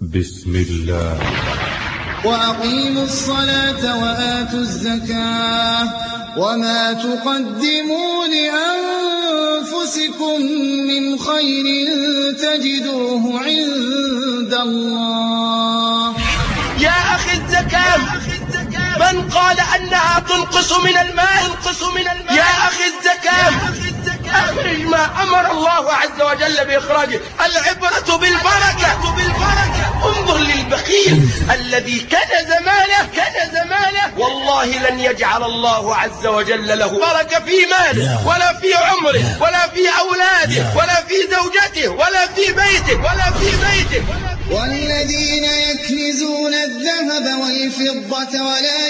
بسم الله وأقيموا الصلاة وآتوا الزكاة وما تقدموا لأنفسكم من خير تجدوه عند الله يا أخي الزكاة من قال أنها تنقص من الماء تنقص من الماء يا أخي الزكاة أخرج ما أمر الله عز وجل بإخراجه العبرة بالبركة بالبركة انظر للبخيل الذي كنز ماله كنز ماله والله لن يجعل الله عز وجل له بركة في ماله ولا في عمره ولا في أولاده ولا في زوجته ولا في بيته ولا في بيته والذين يكنزون الذهب والفضة ولا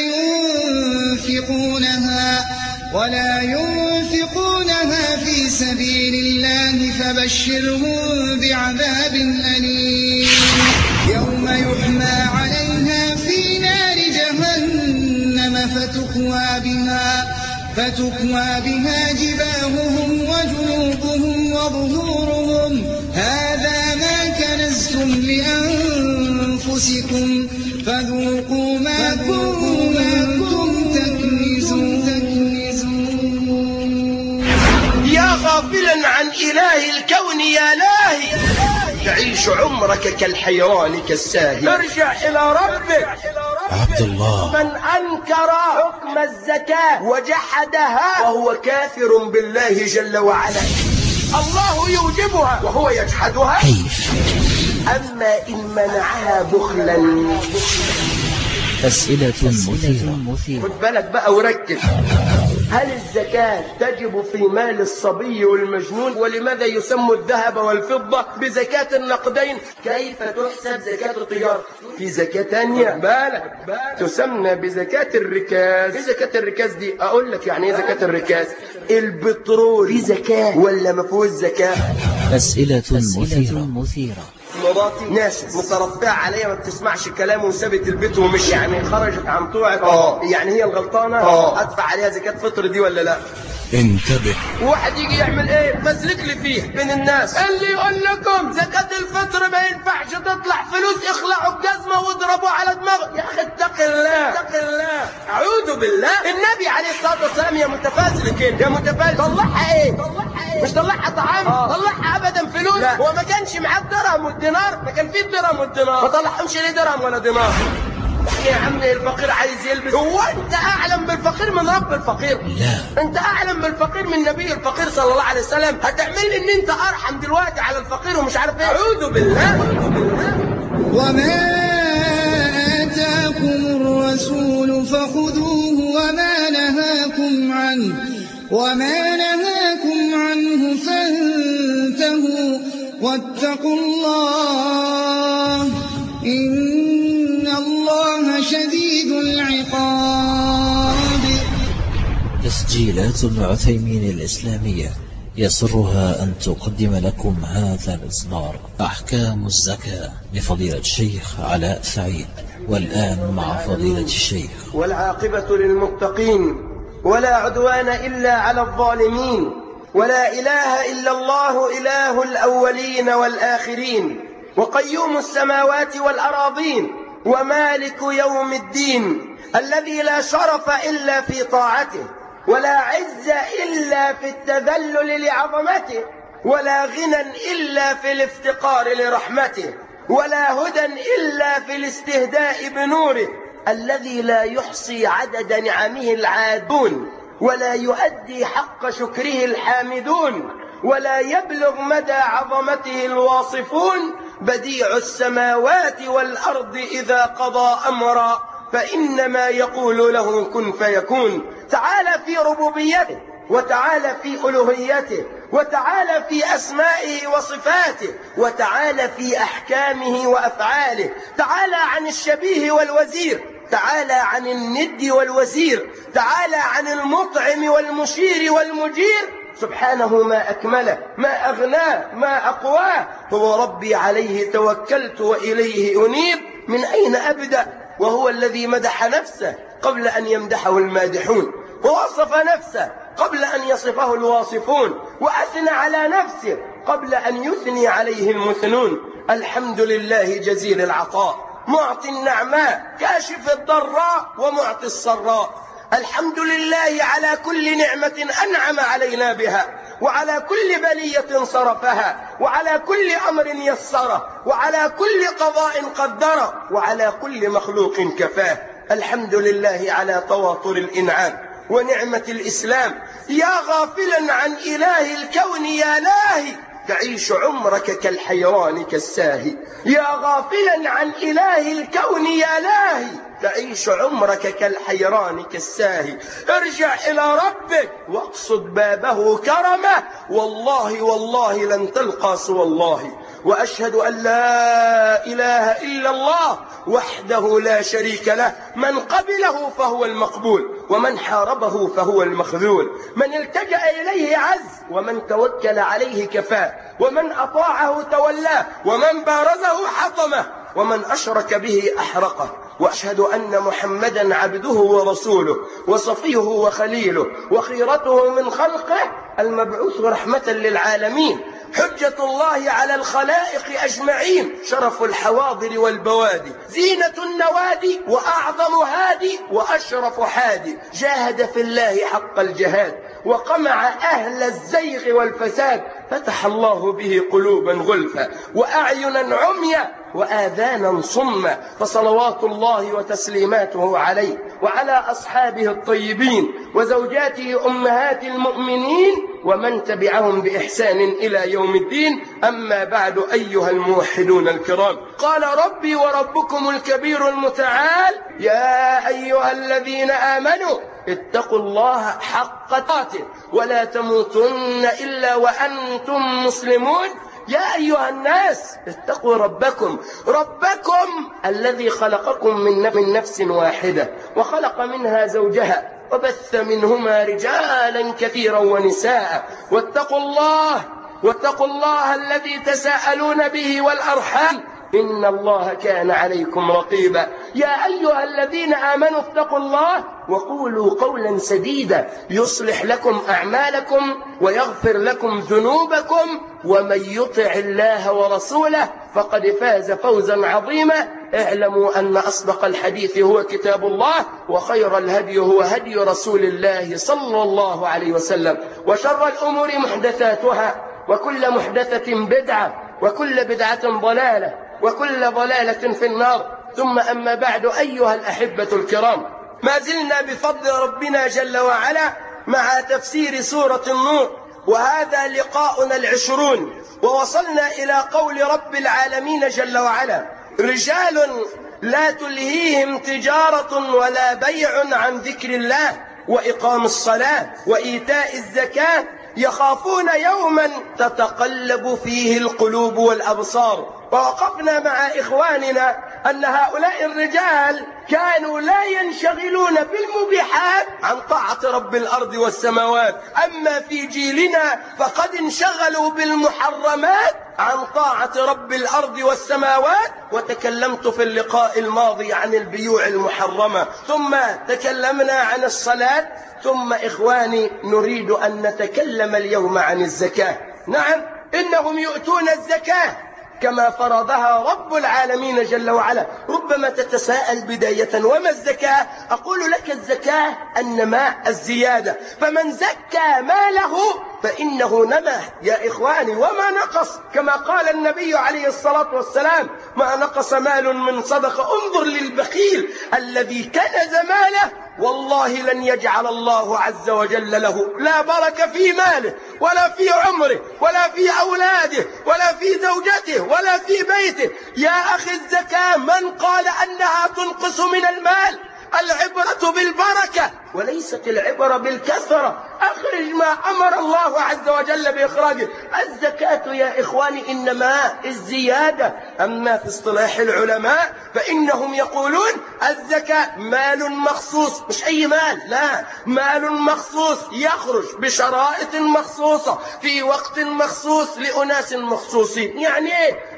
ينفقونها ولا ينفقونها في سبيل الله فبشرهم بعذاب أليم يوم يحمى عليها في نار جهنم فتكوى بها فتكوى بها جباههم وجنوبهم وظهورهم هذا ما كنزتم لأنفسكم فذوقوا ما كنتم تكنزون يا غافلا عن إله الكون يا لاهي تعيش عمرك كالحيران كالساهي ارجع إلى ربك عبد الله من أنكر حكم الزكاة وجحدها وهو كافر بالله جل وعلا الله يوجبها وهو يجحدها كيف أما إن منعها بخلا أسئلة مثيرة خد بالك بقى وركز هل الزكاة تجب في مال الصبي والمجنون ولماذا يسمى الذهب والفضة بزكاة النقدين كيف تحسب زكاة التجارة في زكاة تانية بالك تسمى بزكاة الركاز ايه زكاة الركاز دي اقول لك يعني ايه زكاة الركاز البترول في زكاة ولا ما فيهوش زكاة أسئلة مثيرة مثيرة مراتي ناس متربعة عليا ما بتسمعش كلامه وسابت البيت ومش يعني خرجت عن طوعك اه يعني هي الغلطانة اه ادفع عليها زكاة فطر دي ولا لا انتبه واحد يجي يعمل ايه مسلك لي فيه بين الناس اللي يقول لكم زكاة الفطر ما ينفعش تطلع فلوس اخلعوا الجزمة واضربوا على دماغه يا اخي اتق الله اتق الله اعوذ بالله النبي عليه الصلاة والسلام يا متفازل كده يا متفازل طلعها ايه طلعها ايه مش طلعها طعام طلعها ابدا فلوس لا. هو ما كانش معاه الدرهم والدينار ما كان فيه الدرهم والدينار ما طلعهمش ليه درهم ولا دينار يا عم الفقير عايز يلبس هو انت اعلم بالفقير من رب الفقير لا انت اعلم بالفقير من نبي الفقير صلى الله عليه وسلم هتعمل لي ان انت ارحم دلوقتي على الفقير ومش عارف ايه اعوذ بالله وما آتاكم الرسول فخذوه وما نهاكم عنه وما نهاكم عنه فانتهوا واتقوا الله إن الله شديد العقاب تسجيلات العثيمين الإسلامية يسرها أن تقدم لكم هذا الإصدار أحكام الزكاة لفضيلة الشيخ علاء سعيد والآن مع فضيلة الشيخ والعاقبة للمتقين ولا عدوان إلا على الظالمين ولا إله إلا الله إله الأولين والآخرين وقيوم السماوات والأراضين ومالك يوم الدين الذي لا شرف إلا في طاعته ولا عز إلا في التذلل لعظمته ولا غنى إلا في الافتقار لرحمته ولا هدى إلا في الاستهداء بنوره الذي لا يحصي عدد نعمه العادون ولا يؤدي حق شكره الحامدون ولا يبلغ مدى عظمته الواصفون بديع السماوات والأرض إذا قضى أمرا فإنما يقول له كن فيكون تعالى في ربوبيته وتعالى في ألوهيته وتعالى في أسمائه وصفاته وتعالى في أحكامه وأفعاله تعالى عن الشبيه والوزير تعالى عن الند والوزير تعالى عن المطعم والمشير والمجير سبحانه ما أكمله ما أغناه ما أقواه هو ربي عليه توكلت وإليه أنيب من أين أبدأ وهو الذي مدح نفسه قبل أن يمدحه المادحون ووصف نفسه قبل أن يصفه الواصفون وأثنى على نفسه قبل أن يثني عليه المثنون الحمد لله جزيل العطاء معطي النعماء كاشف الضراء ومعطي السراء الحمد لله على كل نعمة أنعم علينا بها وعلى كل بلية صرفها وعلى كل أمر يسره وعلى كل قضاء قدره وعلى كل مخلوق كفاه الحمد لله على تواتر الإنعام ونعمة الإسلام يا غافلا عن إله الكون يا لاهي تعيش عمرك كالحيران كالساهي يا غافلا عن إله الكون يا لاهي تعيش عمرك كالحيران كالساهي ارجع إلى ربك واقصد بابه كرمه والله والله لن تلقى سوى الله وأشهد أن لا إله إلا الله وحده لا شريك له من قبله فهو المقبول ومن حاربه فهو المخذول من التجأ إليه عز ومن توكل عليه كفاه ومن أطاعه تولاه ومن بارزه حطمه ومن أشرك به أحرقه وأشهد أن محمدا عبده ورسوله وصفيه وخليله وخيرته من خلقه المبعوث رحمة للعالمين حجة الله على الخلائق أجمعين شرف الحواضر والبوادي زينة النوادي وأعظم هادي وأشرف حادي جاهد في الله حق الجهاد وقمع أهل الزيغ والفساد فتح الله به قلوبا غلفا وأعينا عميا وآذانا صما فصلوات الله وتسليماته عليه وعلى أصحابه الطيبين وزوجاته أمهات المؤمنين ومن تبعهم بإحسان إلى يوم الدين أما بعد أيها الموحدون الكرام قال ربي وربكم الكبير المتعال يا أيها الذين آمنوا اتقوا الله حق قاته ولا تموتن إلا وأنتم مسلمون يا أيها الناس اتقوا ربكم ربكم الذي خلقكم من نفس واحدة وخلق منها زوجها وبث منهما رجالا كثيرا ونساء واتقوا الله واتقوا الله الذي تساءلون به والأرحام إن الله كان عليكم رقيبا يا أيها الذين آمنوا اتقوا الله وقولوا قولا سديدا يصلح لكم أعمالكم ويغفر لكم ذنوبكم ومن يطع الله ورسوله فقد فاز فوزا عظيما اعلموا أن أصدق الحديث هو كتاب الله وخير الهدي هو هدي رسول الله صلى الله عليه وسلم وشر الأمور محدثاتها وكل محدثة بدعة وكل بدعة ضلالة وكل ضلالة في النار ثم أما بعد أيها الأحبة الكرام ما زلنا بفضل ربنا جل وعلا مع تفسير سورة النور وهذا لقاؤنا العشرون ووصلنا إلى قول رب العالمين جل وعلا رجال لا تلهيهم تجارة ولا بيع عن ذكر الله وإقام الصلاة وإيتاء الزكاة يخافون يوما تتقلب فيه القلوب والأبصار ووقفنا مع إخواننا أن هؤلاء الرجال كانوا لا ينشغلون بالمبيحات عن طاعة رب الأرض والسماوات أما في جيلنا فقد انشغلوا بالمحرمات عن طاعة رب الأرض والسماوات وتكلمت في اللقاء الماضي عن البيوع المحرمة ثم تكلمنا عن الصلاة ثم إخواني نريد أن نتكلم اليوم عن الزكاة نعم إنهم يؤتون الزكاة كما فرضها رب العالمين جل وعلا ربما تتساءل بداية وما الزكاة أقول لك الزكاة النماء الزيادة فمن زكى ماله فإنه نمى يا إخواني وما نقص كما قال النبي عليه الصلاة والسلام ما نقص مال من صدقة انظر للبخيل الذي كنز ماله والله لن يجعل الله عز وجل له لا بركة في ماله ولا في عمره ولا في أولاده ولا في زوجته ولا في بيته يا أخي الزكاة من قال أنها تنقص من المال العبرة بالبركة وليست العبرة بالكثرة أخرج ما أمر الله عز وجل بإخراجه الزكاة يا إخواني إنما الزيادة أما في اصطلاح العلماء فإنهم يقولون الزكاة مال مخصوص مش أي مال لا مال مخصوص يخرج بشرائط مخصوصة في وقت مخصوص لأناس مخصوصين يعني إيه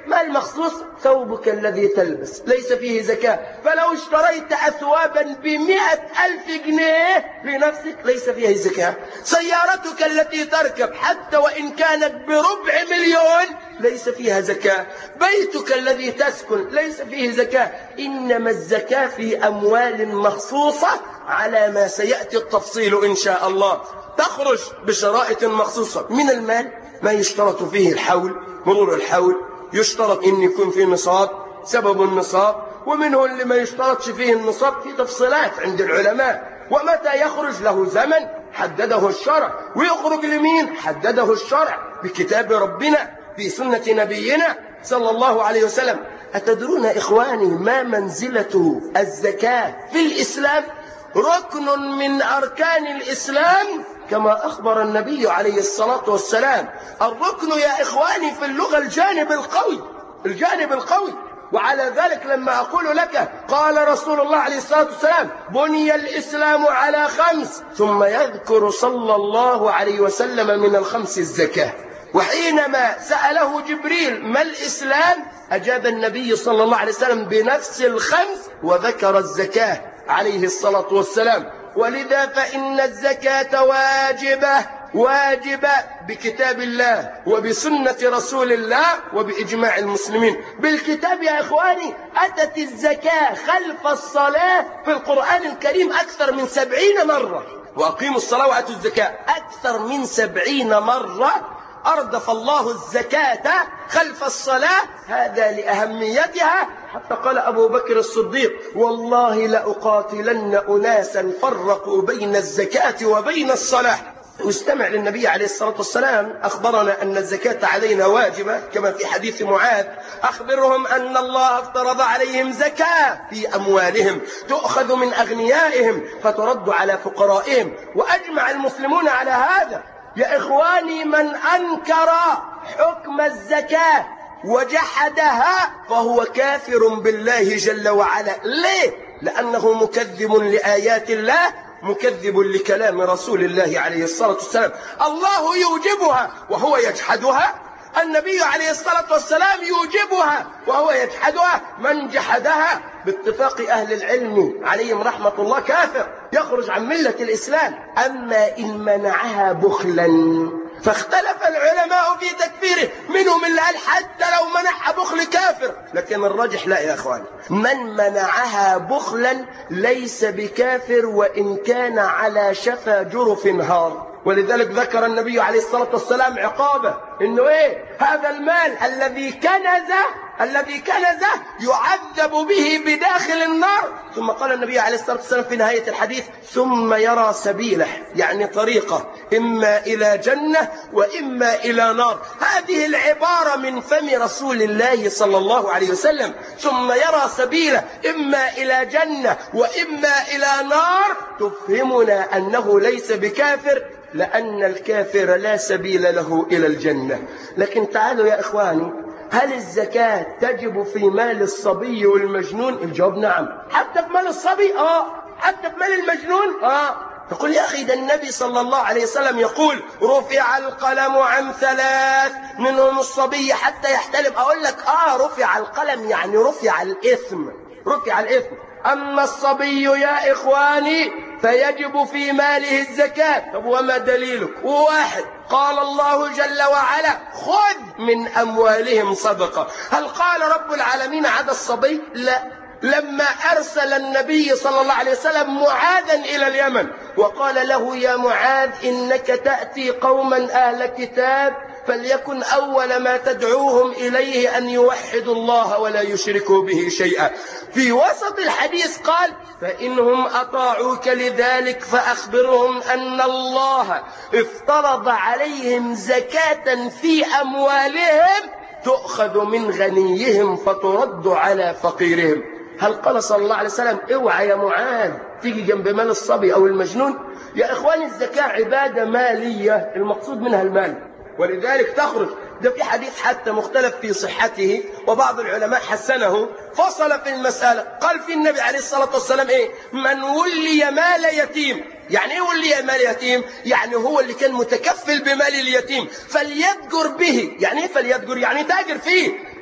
مال مخصوص ثوبك الذي تلبس ليس فيه زكاة فلو اشتريت أثوابا بمئة ألف جنيه لنفسك ليس فيها زكاة سيارتك التي تركب حتى وإن كانت بربع مليون ليس فيها زكاة بيتك الذي تسكن ليس فيه زكاة إنما الزكاة في أموال مخصوصة على ما سيأتي التفصيل إن شاء الله تخرج بشرائط مخصوصة من المال ما يشترط فيه الحول مرور الحول يشترط ان يكون فيه نصاب سبب النصاب ومنه اللي ما يشترطش فيه النصاب في تفصيلات عند العلماء ومتى يخرج له زمن حدده الشرع ويخرج لمين حدده الشرع بكتاب ربنا في سنة نبينا صلى الله عليه وسلم أتدرون إخواني ما منزلة الزكاة في الإسلام ركن من أركان الإسلام كما أخبر النبي عليه الصلاة والسلام الركن يا إخواني في اللغة الجانب القوي الجانب القوي وعلى ذلك لما أقول لك قال رسول الله عليه الصلاة والسلام بني الإسلام على خمس ثم يذكر صلى الله عليه وسلم من الخمس الزكاة وحينما سأله جبريل ما الإسلام أجاب النبي صلى الله عليه وسلم بنفس الخمس وذكر الزكاة عليه الصلاة والسلام ولذا فإن الزكاة واجبة واجبة بكتاب الله وبسنة رسول الله وبإجماع المسلمين بالكتاب يا إخواني أتت الزكاة خلف الصلاة في القرآن الكريم أكثر من سبعين مرة وأقيموا الصلاة وأتوا الزكاة أكثر من سبعين مرة أردف الله الزكاة خلف الصلاة هذا لأهميتها حتى قال أبو بكر الصديق والله لأقاتلن أناسا فرقوا بين الزكاة وبين الصلاة واستمع للنبي عليه الصلاة والسلام أخبرنا أن الزكاة علينا واجبة كما في حديث معاذ أخبرهم أن الله افترض عليهم زكاة في أموالهم تؤخذ من أغنيائهم فترد على فقرائهم وأجمع المسلمون على هذا يا إخواني من أنكر حكم الزكاة وجحدها فهو كافر بالله جل وعلا ليه؟ لأنه مكذب لآيات الله مكذب لكلام رسول الله عليه الصلاة والسلام الله يوجبها وهو يجحدها النبي عليه الصلاة والسلام يوجبها وهو يجحدها من جحدها باتفاق أهل العلم عليهم رحمة الله كافر يخرج عن ملة الإسلام أما إن منعها بخلا فاختلف العلماء في تكفيره منهم اللي قال حتى لو منعها بخل كافر لكن الراجح لا يا اخوان من منعها بخلا ليس بكافر وان كان على شفا جرف هار ولذلك ذكر النبي عليه الصلاة والسلام عقابه انه ايه هذا المال الذي كنزه الذي كنزه يعذب به بداخل النار ثم قال النبي عليه الصلاة والسلام في نهاية الحديث ثم يرى سبيله يعني طريقة إما إلى جنة وإما إلى نار هذه العبارة من فم رسول الله صلى الله عليه وسلم ثم يرى سبيله إما إلى جنة وإما إلى نار تفهمنا أنه ليس بكافر لأن الكافر لا سبيل له إلى الجنة لكن تعالوا يا إخواني هل الزكاة تجب في مال الصبي والمجنون الجواب نعم حتى في مال الصبي آه حتى في مال المجنون آه تقول يا أخي ده النبي صلى الله عليه وسلم يقول رفع القلم عن ثلاث منهم الصبي حتى يحتلم أقول لك آه رفع القلم يعني رفع الإثم رفع الإثم أما الصبي يا إخواني فيجب في ماله الزكاة طب وما دليلك واحد قال الله جل وعلا خذ من أموالهم صدقة هل قال رب العالمين عدا الصبي لا لما أرسل النبي صلى الله عليه وسلم معاذا إلى اليمن وقال له يا معاذ إنك تأتي قوما أهل كتاب فليكن أول ما تدعوهم إليه أن يوحدوا الله ولا يشركوا به شيئا في وسط الحديث قال فإنهم أطاعوك لذلك فأخبرهم أن الله افترض عليهم زكاة في أموالهم تؤخذ من غنيهم فترد على فقيرهم هل قال صلى الله عليه وسلم اوعى يا معاذ تيجي جنب مال الصبي أو المجنون يا إخواني الزكاة عبادة مالية المقصود منها المال ولذلك تخرج ده في حديث حتى مختلف في صحته وبعض العلماء حسنه فصل في المسألة قال في النبي عليه الصلاة والسلام إيه من ولي مال يتيم يعني إيه ولي مال يتيم يعني هو اللي كان متكفل بمال اليتيم فليتجر به يعني إيه فليتجر يعني تاجر فيه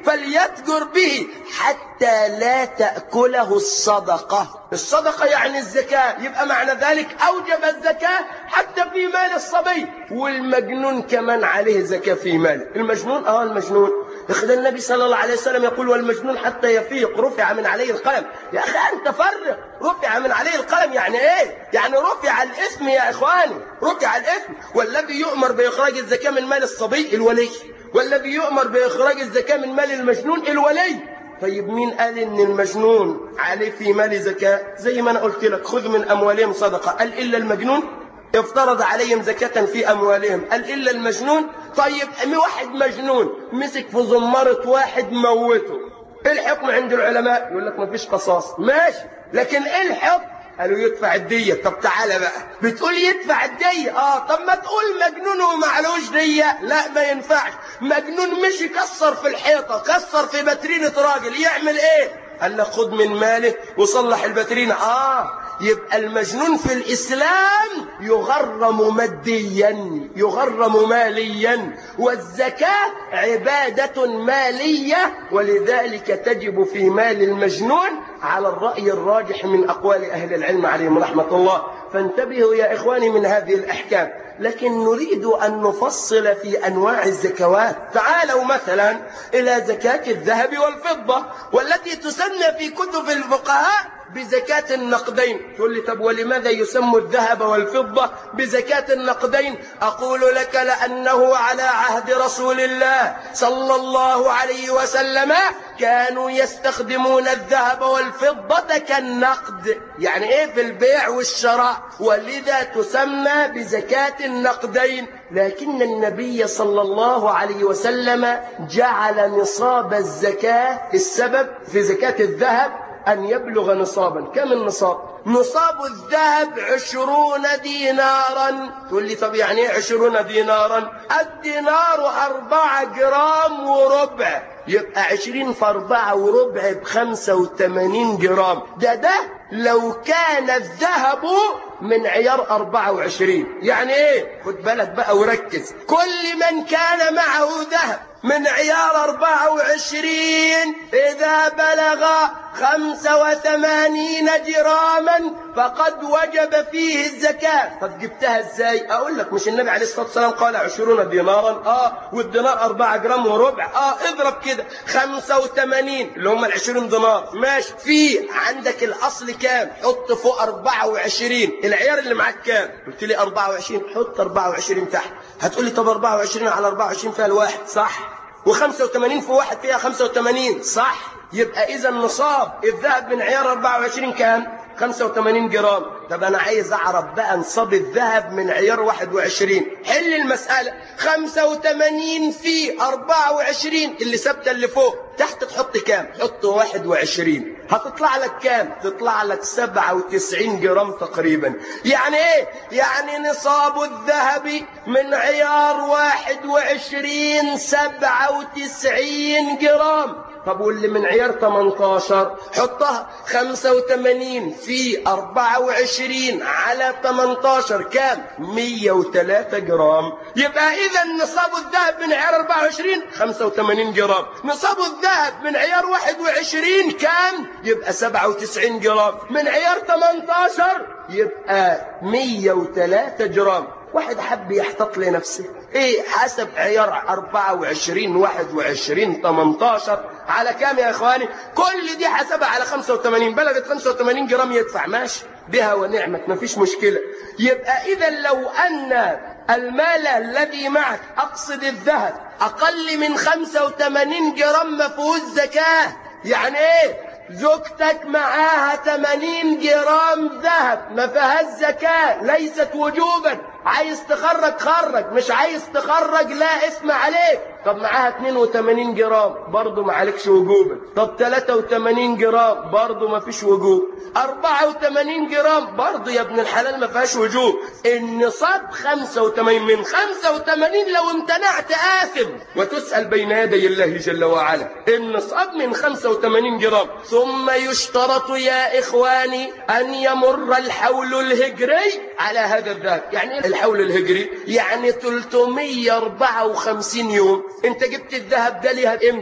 فليتجر به حتى لا تأكله الصدقة الصدقة يعني الزكاة يبقى معنى ذلك أوجب الزكاة حتى في مال الصبي والمجنون كمان عليه زكاة في ماله المجنون اه المجنون اخذ النبي صلى الله عليه وسلم يقول والمجنون حتى يفيق رفع من عليه القلم يا أخي أنت فرق رفع من عليه القلم يعني إيه يعني رفع الإثم يا إخواني رفع الإثم والذي يؤمر بإخراج الزكاة من مال الصبي الولي والذي يؤمر بإخراج الزكاة من مال المجنون الولي طيب مين قال ان المجنون عليه في مال زكاة زي ما انا قلت لك خذ من اموالهم صدقة قال الا المجنون افترض عليهم زكاة في اموالهم قال الا المجنون طيب واحد مجنون مسك في زمارة واحد موته ايه الحكم عند العلماء يقول لك مفيش قصاص ماشي لكن ايه الحكم قالوا يدفع الدية طب تعالى بقى بتقول يدفع الدية اه طب ما تقول مجنون ومعلوش دية لا ما ينفعش مجنون مشي كسر في الحيطة كسر في باترينة راجل يعمل ايه قال لك خد من ماله وصلح الباترينة اه يبقى المجنون في الإسلام يغرم ماديا يغرم ماليا والزكاة عبادة مالية ولذلك تجب في مال المجنون على الرأي الراجح من أقوال أهل العلم عليهم رحمة الله فانتبهوا يا إخواني من هذه الأحكام لكن نريد أن نفصل في أنواع الزكوات تعالوا مثلا إلى زكاة الذهب والفضة والتي تسمى في كتب الفقهاء بزكاة النقدين تقول لي طب ولماذا يسمى الذهب والفضة بزكاة النقدين أقول لك لأنه على عهد رسول الله صلى الله عليه وسلم كانوا يستخدمون الذهب والفضة كالنقد يعني ايه في البيع والشراء ولذا تسمى بزكاة النقدين لكن النبي صلى الله عليه وسلم جعل نصاب الزكاة السبب في زكاة الذهب أن يبلغ نصابا كم النصاب نصاب الذهب عشرون دينارا تقول لي طب يعني ايه عشرون دينارا الدينار أربعة جرام وربع يبقى عشرين في أربعة وربع بخمسة وثمانين جرام ده ده لو كان الذهب من عيار 24 يعني ايه خد بالك بقى وركز كل من كان معه ذهب من عيار 24 إذا بلغ 85 جراما فقد وجب فيه الزكاة طب جبتها ازاي اقول لك مش النبي عليه الصلاة والسلام قال 20 دينارا اه والدينار 4 جرام وربع اه اضرب كده 85 اللي هم ال 20 دينار ماشي في عندك الاصل كام حط فوق 24 العيار اللي معاك كام قلت لي 24 حط 24 تحت هتقول لي طب 24 على 24 فيها الواحد صح و85 في واحد فيها 85 صح يبقى اذا نصاب الذهب من عيار 24 كام 85 جرام طب انا عايز اعرف بقى نصاب الذهب من عيار 21 حل المسألة 85 في 24 اللي ثابته اللي فوق تحت تحط كام حط 21 هتطلع لك كام تطلع لك 97 جرام تقريبا يعني ايه يعني نصاب الذهب من عيار 21 97 جرام طب واللي من عيار 18 حطها 85 في 24 على 18 كام 103 جرام يبقى اذا نصاب الذهب من عيار 24 85 جرام نصاب الذهب من عيار 21 كام يبقى 97 جرام من عيار 18 يبقى 103 جرام واحد حب يحتط لنفسه ايه حسب عيار 24 21 18 على كام يا اخواني كل دي حسبها على 85 بلغت 85 جرام يدفع ماشي بها ونعمت مفيش مشكلة يبقى اذا لو ان المال الذي معك اقصد الذهب اقل من 85 جرام ما فيهوش زكاة يعني ايه زوجتك معاها 80 جرام ذهب ما فيهاش زكاة ليست وجوبا عايز تخرج خرج مش عايز تخرج لا اسم عليك طب معاها 82 جرام برضه ما عليكش وجوبا طب 83 جرام برضه ما فيش وجوب 84 جرام برضه يا ابن الحلال ما فيهاش وجوب النصاب 85 من 85 لو امتنعت آثم وتسأل بين يدي الله جل وعلا النصاب من 85 جرام ثم يشترط يا إخواني أن يمر الحول الهجري على هذا الذهب يعني إيه الحول الهجري يعني 354 يوم انت جبت الذهب ده ليها امتى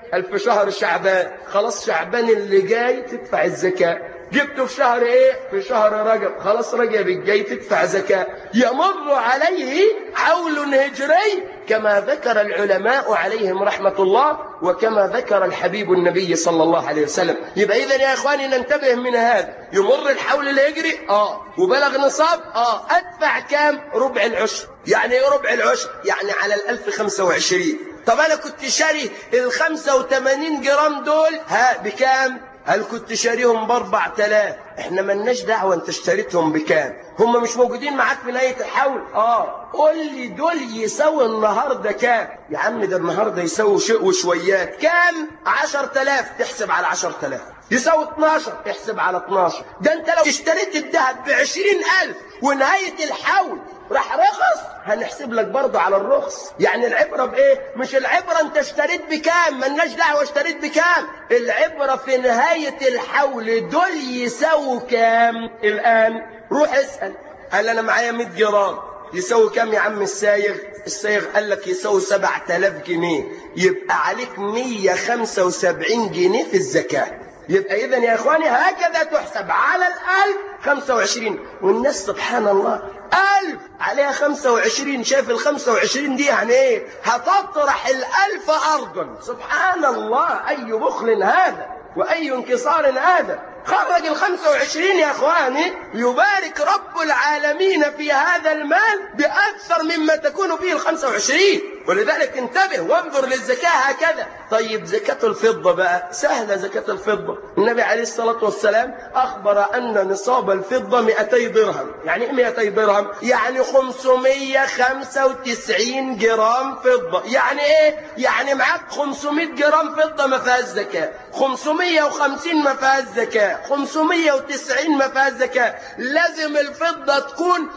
قال في شهر شعبان خلاص شعبان اللي جاي تدفع الزكاة جبته في شهر ايه في شهر رجب خلاص رجب الجاي تدفع زكاة يمر عليه حول هجري كما ذكر العلماء عليهم رحمة الله وكما ذكر الحبيب النبي صلى الله عليه وسلم يبقى إذا يا إخواني ننتبه من هذا يمر الحول الهجري آه وبلغ نصاب آه أدفع كام ربع العشر يعني ايه ربع العشر يعني على الألف خمسة وعشرين طب أنا كنت شاري الخمسة وثمانين جرام دول ها بكام هل كنت شاريهم باربع تلاف احنا ملناش دعوة انت اشتريتهم بكام هم مش موجودين معاك في نهاية الحول اه قول لي دول يساوي النهاردة كام يا عم ده النهاردة يساوي شيء وشويات كام عشر تلاف تحسب على عشر تلاف يساوي 12 احسب على 12 ده انت لو اشتريت الذهب بعشرين ألف ونهاية الحول راح رخص هنحسب لك برضه على الرخص يعني العبرة بإيه مش العبرة انت اشتريت بكام ملناش دعوة اشتريت بكام العبرة في نهاية الحول دول يساووا كام الآن روح اسأل قال أنا معايا 100 جرام يساوي كام يا عم السايغ السايغ قال لك يساوي 7000 جنيه يبقى عليك 175 جنيه في الزكاه يبقى إذا يا إخواني هكذا تحسب على الألف خمسة وعشرين والناس سبحان الله ألف عليها خمسة وعشرين شايف الخمسة وعشرين دي يعني إيه هتطرح الألف أرضا سبحان الله أي بخل هذا وأي انكسار هذا خرج الخمسة وعشرين يا أخواني يبارك رب العالمين في هذا المال بأكثر مما تكون فيه الخمسة وعشرين ولذلك انتبه وانظر للزكاة هكذا طيب زكاة الفضة بقى سهلة زكاة الفضة النبي عليه الصلاة والسلام أخبر أن نصاب الفضة 200 درهم يعني إيه 200 درهم يعني 595 جرام فضة يعني إيه يعني معاك 500 جرام فضة ما فيهاش زكاة 550 ما فيهاش زكاة 590 ما فيهاش زكاة لازم الفضة تكون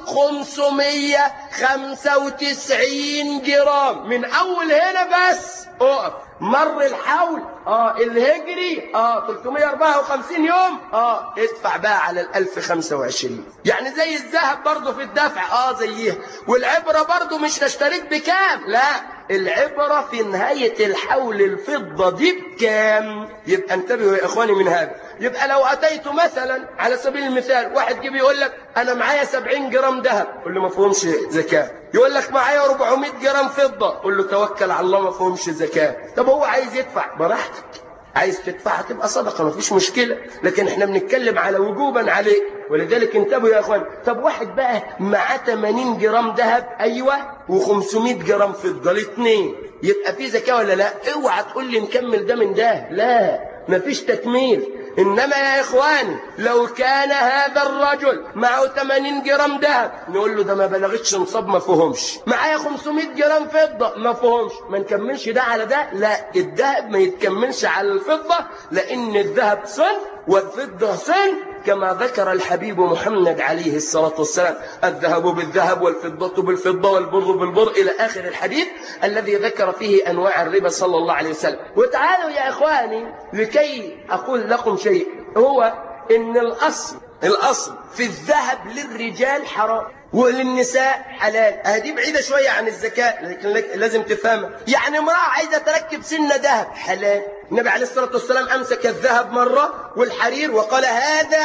595 جرام من أول هنا بس اقف مر الحول اه الهجري اه 354 يوم اه ادفع بقى على ال 1025 يعني زي الذهب برضه في الدفع اه زيها والعبرة برضه مش اشتريت بكام لا العبرة في نهاية الحول الفضة دي بكام يبقى انتبهوا يا اخواني من هذا يبقى لو اتيت مثلا على سبيل المثال واحد جيب يقول لك انا معايا 70 جرام ذهب قول له ما فيهمش زكاه يقول لك معايا 400 جرام فضه قول له توكل على الله ما فيهمش زكاه طب هو عايز يدفع براحتك عايز تدفع تبقى صدقه ما فيش مشكله لكن احنا بنتكلم على وجوبا عليه ولذلك انتبهوا يا اخوان طب واحد بقى معاه 80 جرام ذهب ايوه و500 جرام فضه الاثنين يبقى في زكاه ولا لا اوعى تقول لي نكمل ده من ده لا مفيش تكميل إنما يا إخواني لو كان هذا الرجل معه 80 جرام ذهب نقول له ده ما بلغتش نصاب ما فهمش معايا 500 جرام فضة ما فهمش ما نكملش ده على ده لا الذهب ما يتكملش على الفضة لأن الذهب صنف والفضة صنف كما ذكر الحبيب محمد عليه الصلاة والسلام الذهب بالذهب والفضة بالفضة والبر بالبر إلى آخر الحديث الذي ذكر فيه أنواع الربا صلى الله عليه وسلم وتعالوا يا إخواني لكي أقول لكم شيء هو إن الأصل الأصل في الذهب للرجال حرام وللنساء حلال هذه بعيدة شوية عن الزكاة لكن لازم تفهمها يعني امرأة عايزة تركب سنة ذهب حلال النبي عليه الصلاة والسلام أمسك الذهب مرة والحرير وقال هذا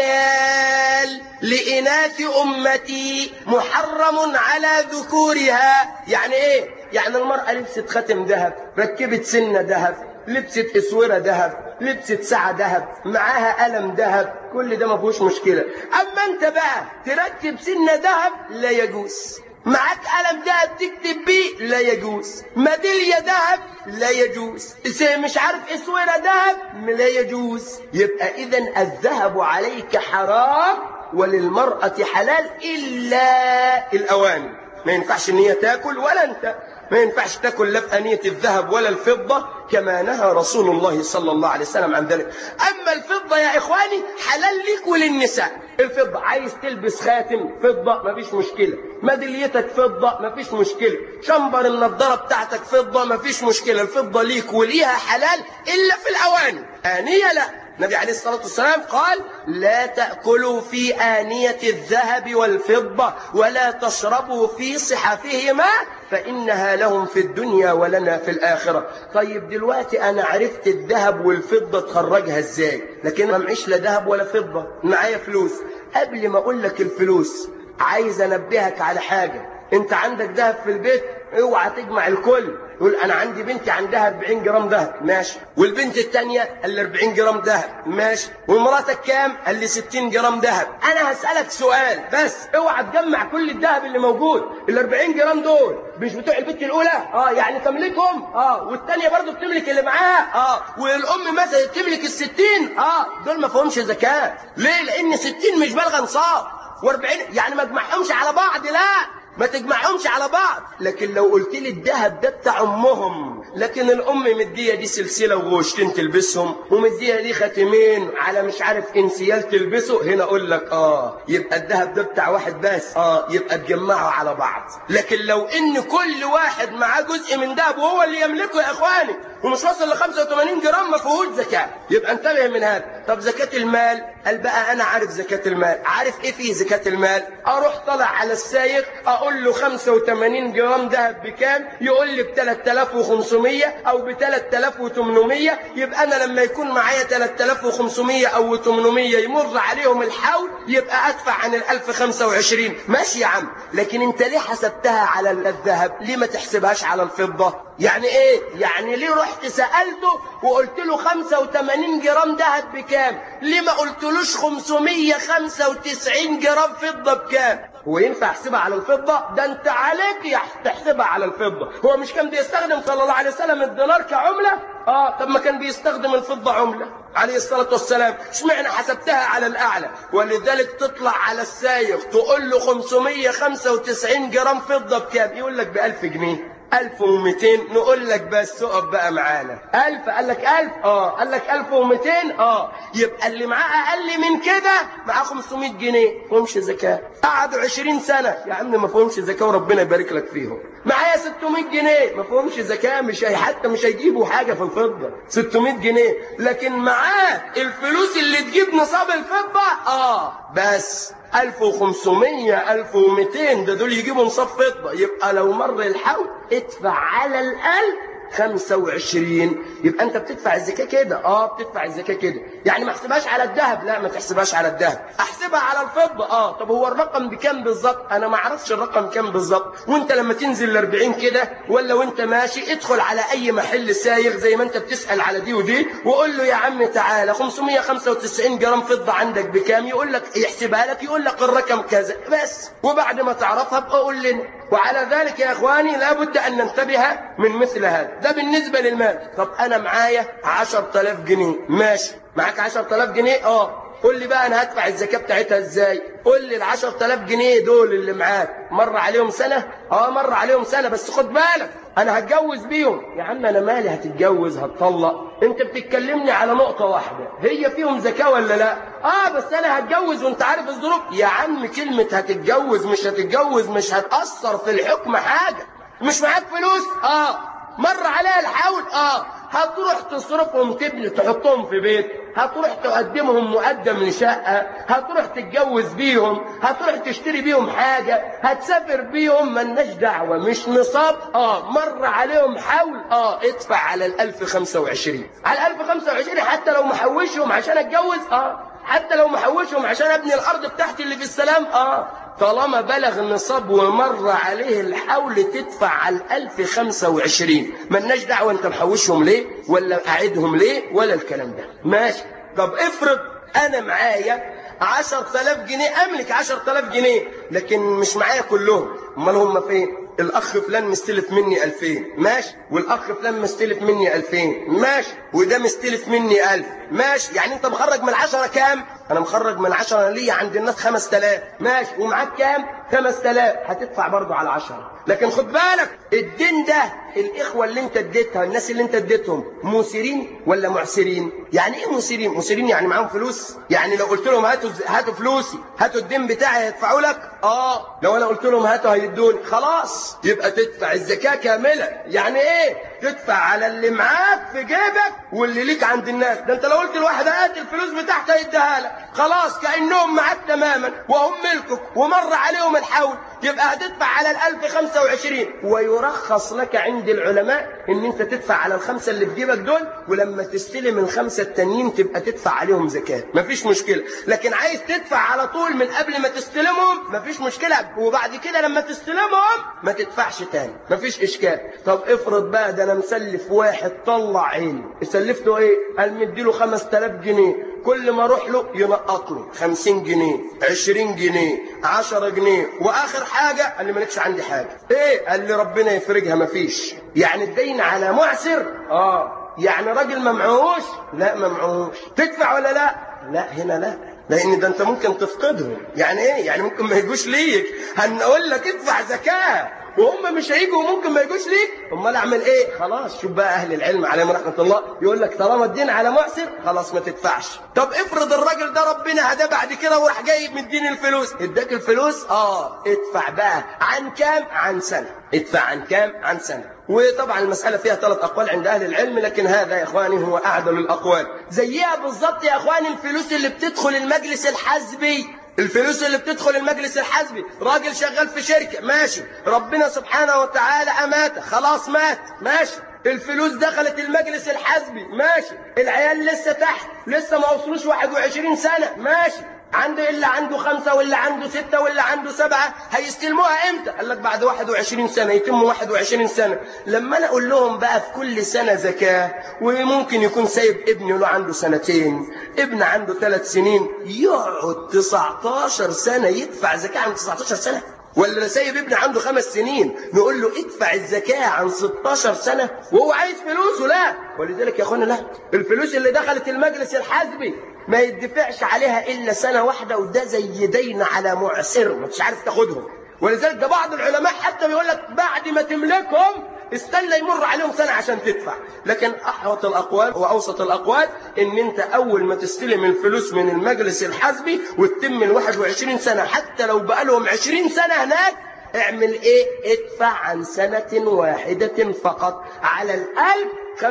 حلال لإناث أمتي محرم على ذكورها يعني إيه؟ يعني المرأة لبست ختم ذهب ركبت سنة ذهب لبست اسوره ذهب لبست ساعه ذهب معاها قلم ذهب كل ده ما فيهوش مشكله اما انت بقى تركب سنه ذهب لا يجوز معاك قلم ذهب تكتب بيه لا يجوز ميداليه ذهب لا يجوز مش عارف اسوره ذهب لا يجوز يبقى اذا الذهب عليك حرام وللمراه حلال الا الاواني ما ينفعش ان هي تاكل ولا انت ما ينفعش تاكل لا في انيه الذهب ولا الفضه كما نهى رسول الله صلى الله عليه وسلم عن ذلك اما الفضه يا اخواني حلال ليك وللنساء الفضه عايز تلبس خاتم فضه مفيش مشكله ميداليتك فضه مفيش مشكله شمبر النضاره بتاعتك فضه مفيش مشكله الفضه ليك وليها حلال الا في الاواني انيه لا النبي عليه الصلاة والسلام قال لا تأكلوا في آنية الذهب والفضة ولا تشربوا في صحفهما فإنها لهم في الدنيا ولنا في الآخرة طيب دلوقتي أنا عرفت الذهب والفضة تخرجها إزاي لكن ما معيش لا ذهب ولا فضة معايا فلوس قبل ما أقول لك الفلوس عايز أنبهك على حاجة أنت عندك ذهب في البيت اوعى تجمع الكل يقول انا عندي بنتي عندها 40 جرام ذهب ماشي والبنت الثانيه قال لي 40 جرام ذهب ماشي ومراتك كام قال لي 60 جرام ذهب انا هسالك سؤال بس اوعى تجمع كل الذهب اللي موجود ال 40 جرام دول مش بتوع البنت الاولى اه يعني تملكهم اه والثانيه برضه بتملك اللي معاها اه والام مثلا تملك ال 60 اه دول ما فيهمش زكاه ليه لان 60 مش بالغه نصاب و40 يعني ما تجمعهمش على بعض لا ما تجمعهمش على بعض لكن لو قلت لي الذهب ده بتاع امهم لكن الام مديه دي سلسله وغوشتين تلبسهم ومديه دي خاتمين على مش عارف انسيال تلبسه هنا اقول لك اه يبقى الذهب ده بتاع واحد بس اه يبقى تجمعه على بعض لكن لو ان كل واحد معاه جزء من ذهب وهو اللي يملكه يا اخواني ومش واصل ل 85 جرام ما فيهوش زكاه يبقى انتبه من هذا طب زكاه المال قال بقى انا عارف زكاه المال عارف ايه فيه زكاه المال اروح طلع على السايق اقول له 85 جرام ذهب بكام يقول لي ب 3500 او ب 3800 يبقى انا لما يكون معايا 3500 او 800 يمر عليهم الحول يبقى ادفع عن ال 1025 ماشي يا عم لكن انت ليه حسبتها على الذهب ليه ما تحسبهاش على الفضه يعني ايه يعني ليه رحت سالته وقلت له 85 جرام ذهب بكام ليه ما قلتلوش 595 جرام فضه بكام هو ينفع احسبها على الفضة ده انت عليك تحسبها على الفضة هو مش كان بيستخدم صلى الله عليه وسلم الدولار كعملة اه طب ما كان بيستخدم الفضة عملة عليه الصلاة والسلام اشمعنى حسبتها على الأعلى ولذلك تطلع على السايق تقول له 595 جرام فضة بكام يقول لك ب 1000 جنيه 1200 نقول لك بس اقف بقى معانا 1000 قال لك 1000 اه قال لك 1200 اه يبقى اللي معاه اقل من كده معاه 500 جنيه فهمش زكاه قعدوا 20 سنه يا عم ما فهمش زكاه وربنا يبارك لك فيهم معايا 600 جنيه ما فهمش زكاه مش هي حتى مش هيجيبوا حاجه في الفضه 600 جنيه لكن معاه الفلوس اللي تجيب نصاب الفضه اه بس 1500 1200 ده دول يجيبوا نصاب فضة يبقى لو مر الحول ادفع على الأقل 25 يبقى انت بتدفع الزكاه كده اه بتدفع الزكاه كده يعني ما احسبهاش على الذهب لا ما تحسبهاش على الذهب احسبها على الفضه اه طب هو الرقم بكام بالظبط انا ما اعرفش الرقم كام بالظبط وانت لما تنزل ل 40 كده ولا وانت ماشي ادخل على اي محل سايغ زي ما انت بتسال على دي ودي وقول له يا عم تعالى 595 جرام فضه عندك بكام يقول لك يحسبها لك يقول لك الرقم كذا بس وبعد ما تعرفها ابقى قول لنا وعلى ذلك يا اخواني لابد ان ننتبه من مثل هذا ده بالنسبه للمال طب انا معايا 10000 جنيه ماشي معاك 10000 جنيه اه قول لي بقى انا هدفع الزكاه بتاعتها ازاي قول لي ال 10000 جنيه دول اللي معاك مر عليهم سنه اه مر عليهم سنه بس خد بالك انا هتجوز بيهم يا عم انا مالي هتتجوز هتطلق انت بتتكلمني على نقطة واحدة هي فيهم زكاة ولا لا اه بس انا هتجوز وانت عارف الظروف يا عم كلمة هتتجوز مش هتتجوز مش هتأثر في الحكم حاجة مش معاك فلوس اه مر عليها الحول اه هتروح تصرفهم تبني تحطهم في بيت هتروح تقدمهم مقدم لشقة هتروح تتجوز بيهم هتروح تشتري بيهم حاجة هتسافر بيهم ملناش دعوة مش نصاب اه مر عليهم حول اه ادفع على الألف خمسة وعشرين على الألف خمسة وعشرين حتى لو محوشهم عشان اتجوز اه حتى لو محوشهم عشان ابني الارض بتاعتي اللي في السلام اه طالما بلغ النصاب ومر عليه الحول تدفع على الألف خمسة وعشرين ملناش دعوة انت محوشهم ليه ولا قاعدهم ليه ولا الكلام ده ماشي طب افرض انا معايا عشر تلاف جنيه املك عشر تلاف جنيه لكن مش معايا كلهم امال هم فين الاخ فلان مستلف مني ألفين ماشي والاخ فلان مستلف مني ألفين ماشي وده مستلف مني ألف ماشي يعني انت مخرج من العشرة كام انا مخرج من العشرة ليا عند الناس خمس تلاف ماشي ومعاك كام خمس تلاف هتدفع برضه على عشرة لكن خد بالك الدين ده الاخوة اللي انت اديتها الناس اللي انت اديتهم موسرين ولا معسرين يعني ايه موسرين موسرين يعني معاهم فلوس يعني لو قلت لهم هاتوا هاتوا فلوسي هاتوا الدين بتاعي هيدفعوا لك اه لو انا قلت لهم هاتوا هيدوني خلاص يبقى تدفع الزكاة كاملة يعني ايه تدفع على اللي معاك في جيبك واللي ليك عند الناس ده انت لو قلت لواحد هات الفلوس بتاعتها يديها لك خلاص كانهم معاك تماما وهم ملكك ومر عليهم الحول يبقى هتدفع على الألف خمسة وعشرين ويرخص لك عند العلماء ان انت تدفع على الخمسة اللي في جيبك دول ولما تستلم الخمسة التانيين تبقى تدفع عليهم زكاة مفيش مشكلة لكن عايز تدفع على طول من قبل ما تستلمهم مفيش مشكلة وبعد كده لما تستلمهم ما تدفعش تاني مفيش اشكال طب افرض بقى ده انا مسلف واحد طلع عيني سلفته ايه قال مديله 5000 جنيه كل ما اروح له ينقط لي 50 جنيه 20 جنيه 10 جنيه واخر حاجه قال لي مالكش عندي حاجه ايه قال لي ربنا يفرجها مفيش يعني الدين على معسر اه يعني راجل ما معهوش لا ما معهوش تدفع ولا لا لا هنا لا لان ده انت ممكن تفقدهم يعني ايه يعني ممكن ما يجوش ليك هنقول لك ادفع زكاه وهم مش هيجوا وممكن ما يجوش ليك امال اعمل ايه خلاص شوف بقى اهل العلم عليهم رحمه الله يقول لك طالما الدين على معسر خلاص ما تدفعش طب افرض الراجل ده ربنا هداه بعد كده وراح جايب مديني الفلوس اداك الفلوس اه ادفع بقى عن كام عن سنه ادفع عن كام عن سنه وطبعا المسألة فيها ثلاث أقوال عند أهل العلم لكن هذا يا إخواني هو أعدل الأقوال زيها بالظبط يا إخواني الفلوس اللي بتدخل المجلس الحزبي الفلوس اللي بتدخل المجلس الحزبي راجل شغال في شركة ماشي ربنا سبحانه وتعالى أماته خلاص مات ماشي الفلوس دخلت المجلس الحزبي ماشي العيال لسه تحت لسه ما وصلوش 21 سنة ماشي عنده اللي عنده خمسة واللي عنده ستة واللي عنده سبعة هيستلموها امتى قال لك بعد 21 سنة يتم 21 سنة لما انا اقول لهم بقى في كل سنة زكاة وممكن يكون سايب ابنه له عنده سنتين ابن عنده ثلاث سنين يقعد 19 سنة يدفع زكاة عن 19 سنة ولا سايب ابن عنده خمس سنين نقول له ادفع الزكاة عن 16 سنة وهو عايز فلوسه لا ولذلك يا اخوانا لا الفلوس اللي دخلت المجلس الحزبي ما يدفعش عليها إلا سنة واحدة وده زي دين على معسر مش عارف تاخدهم ولذلك ده بعض العلماء حتى بيقول لك بعد ما تملكهم استنى يمر عليهم سنة عشان تدفع لكن أحوط الأقوال وأوسط الأقوال إن أنت أول ما تستلم الفلوس من المجلس الحزبي وتتم ال 21 سنة حتى لو بقى لهم 20 سنة هناك اعمل ايه ادفع عن سنة واحدة فقط على الألف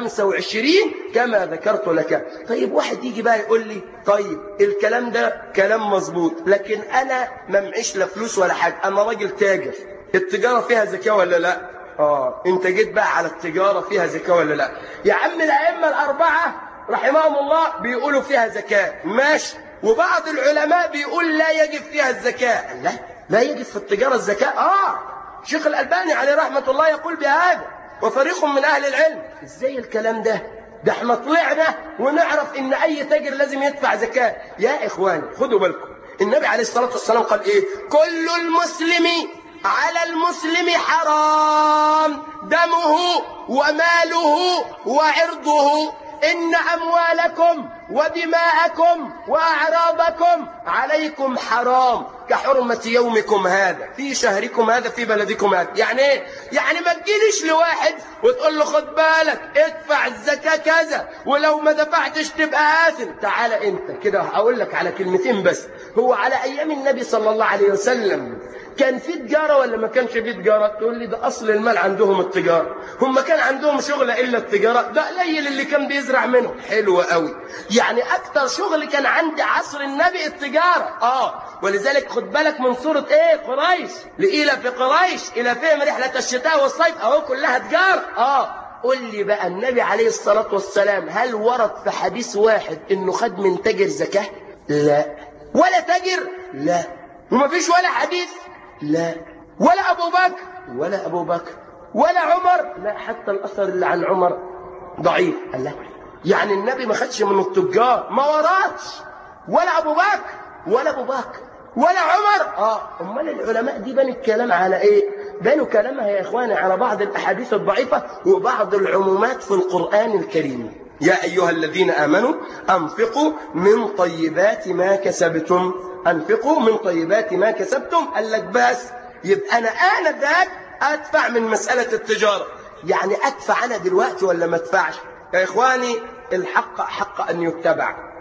25 كما ذكرت لك طيب واحد يجي بقى يقول لي طيب الكلام ده كلام مظبوط لكن أنا ما معيش لا فلوس ولا حاجة أنا راجل تاجر التجارة فيها زكاة ولا لا آه أنت جيت بقى على التجارة فيها زكاة ولا لا يا عم الأئمة الأربعة رحمهم الله بيقولوا فيها زكاة ماشي وبعض العلماء بيقول لا يجب فيها الزكاة لا لا يجب في التجارة الزكاة آه شيخ الألباني عليه رحمة الله يقول بهذا وفريق من أهل العلم إزاي الكلام ده ده احنا طلعنا ونعرف ان اي تاجر لازم يدفع زكاة يا اخواني خدوا بالكم النبي عليه الصلاة والسلام قال ايه كل المسلم على المسلم حرام دمه وماله وعرضه إن أموالكم ودماءكم وأعراضكم عليكم حرام كحرمة يومكم هذا في شهركم هذا في بلدكم هذا يعني ايه؟ يعني ما تجيليش لواحد وتقول له خد بالك ادفع الزكاة كذا ولو ما دفعتش تبقى آثم تعال انت كده هقول لك على كلمتين بس هو على أيام النبي صلى الله عليه وسلم كان في تجارة ولا ما كانش في تجارة تقول لي ده أصل المال عندهم التجارة هم كان عندهم شغل إلا التجارة ده قليل اللي كان بيزرع منهم حلو قوي يعني أكتر شغل كان عند عصر النبي التجارة آه ولذلك خد بالك من صورة إيه قريش لإلى في قريش إلى فهم رحلة الشتاء والصيف أهو كلها تجارة آه قل لي بقى النبي عليه الصلاة والسلام هل ورد في حديث واحد إنه خد من تاجر زكاة لا ولا تاجر لا وما فيش ولا حديث لا ولا أبو بكر ولا أبو بكر ولا عمر لا حتى الأثر اللي عن عمر ضعيف قال لا يعني النبي ما خدش من التجار ما وراتش ولا أبو بكر ولا أبو بكر ولا عمر اه امال العلماء دي بنوا الكلام على ايه بنوا كلامها يا اخواني على بعض الاحاديث الضعيفه وبعض العمومات في القران الكريم يا ايها الذين امنوا انفقوا من طيبات ما كسبتم انفقوا من طيبات ما كسبتم قال لك بس يبقى انا انا ذاك ادفع من مساله التجاره يعني ادفع انا دلوقتي ولا ما ادفعش يا اخواني الحق حق ان يتبع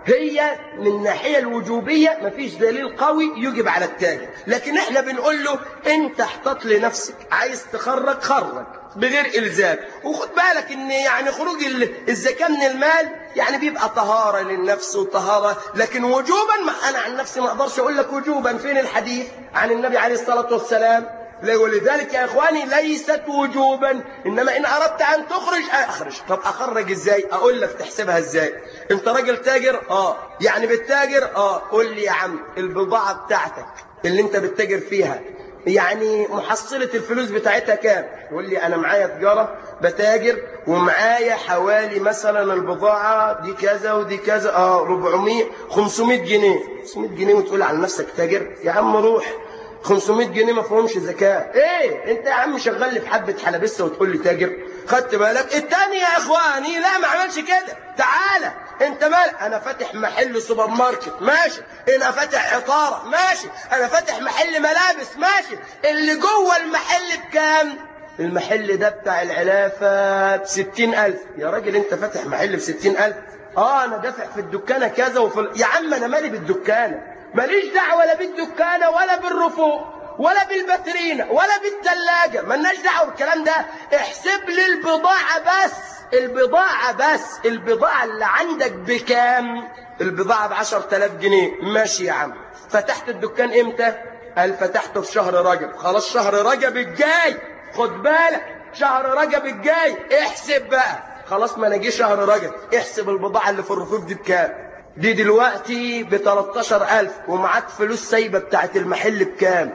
هي من الناحية الوجوبية مفيش دليل قوي يجب على التاجر لكن احنا بنقول له انت احتط لنفسك عايز تخرج خرج بغير إلزام وخد بالك ان يعني خروج الزكاة من المال يعني بيبقى طهارة للنفس وطهارة لكن وجوبا ما انا عن نفسي ما اقدرش اقول لك وجوبا فين الحديث عن النبي عليه الصلاة والسلام ولذلك يا اخواني ليست وجوبا انما ان اردت ان تخرج اخرج طب اخرج ازاي اقول لك تحسبها ازاي انت راجل تاجر اه يعني بالتاجر اه قول لي يا عم البضاعة بتاعتك اللي انت بتتاجر فيها يعني محصلة الفلوس بتاعتها كام يقول لي أنا معايا تجارة بتاجر ومعايا حوالي مثلا البضاعة دي كذا ودي كذا اه 400 500 جنيه 500 جنيه وتقول على نفسك تاجر يا عم روح 500 جنيه ما فيهمش زكاة ايه انت يا عم شغال لي في حبة حلبسة وتقول لي تاجر خدت بالك التاني يا اخواني لا ما عملش كده تعالى انت مال انا فاتح محل سوبر ماركت ماشي انا فاتح عطارة ماشي انا فاتح محل ملابس ماشي اللي جوه المحل بكام المحل ده بتاع العلافة بستين ألف يا راجل انت فاتح محل بستين ألف اه انا دافع في الدكانة كذا وفي ال... يا عم انا مالي بالدكانة ماليش دعوة لا بالدكانة ولا بالرفوق ولا بالباترينا ولا بالثلاجة مالناش دعوة بالكلام ده احسب لي البضاعة بس البضاعة بس البضاعة اللي عندك بكام البضاعة بعشر تلاف جنيه ماشي يا عم فتحت الدكان امتى قال فتحته في شهر رجب خلاص شهر رجب الجاي خد بالك شهر رجب الجاي احسب بقى خلاص ما نجي شهر رجب احسب البضاعة اللي في الرفوف دي بكام دي دلوقتي ب 13000 ومعاك فلوس سايبه بتاعت المحل بكام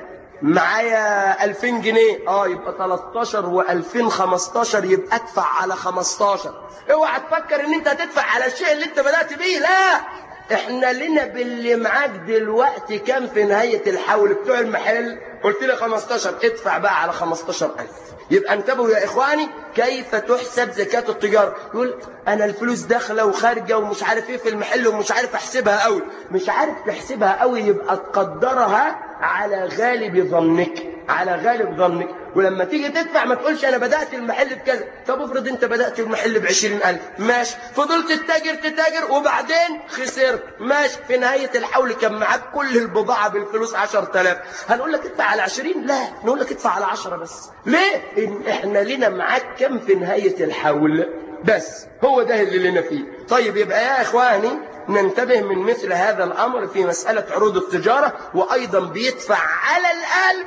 معايا 2000 جنيه اه يبقى 13 و2000 15 يبقى ادفع على 15 اوعى تفكر ان انت هتدفع على الشيء اللي انت بدأت بيه لا احنا لنا باللي معاك دلوقتي كام في نهاية الحول بتوع المحل قلت لي 15 ادفع بقى على 15000 يبقى انتبهوا يا إخواني كيف تحسب زكاة التجارة يقول أنا الفلوس داخلة وخارجة ومش عارف إيه في المحل ومش عارف أحسبها قوي مش عارف تحسبها قوي يبقى تقدرها على غالب ظنك على غالب ظنك ولما تيجي تدفع ما تقولش أنا بدأت المحل بكذا طب افرض أنت بدأت المحل بعشرين ألف ماشي فضلت تتاجر تتاجر وبعدين خسرت ماشي في نهاية الحول كان معاك كل البضاعة بالفلوس عشر تلاف هنقول لك ادفع على عشرين لا نقول لك ادفع على عشرة بس ليه إن احنا لنا معاك كم في نهاية الحول بس هو ده اللي لنا فيه طيب يبقى يا إخواني ننتبه من مثل هذا الأمر في مسألة عروض التجارة وأيضا بيدفع على الأقل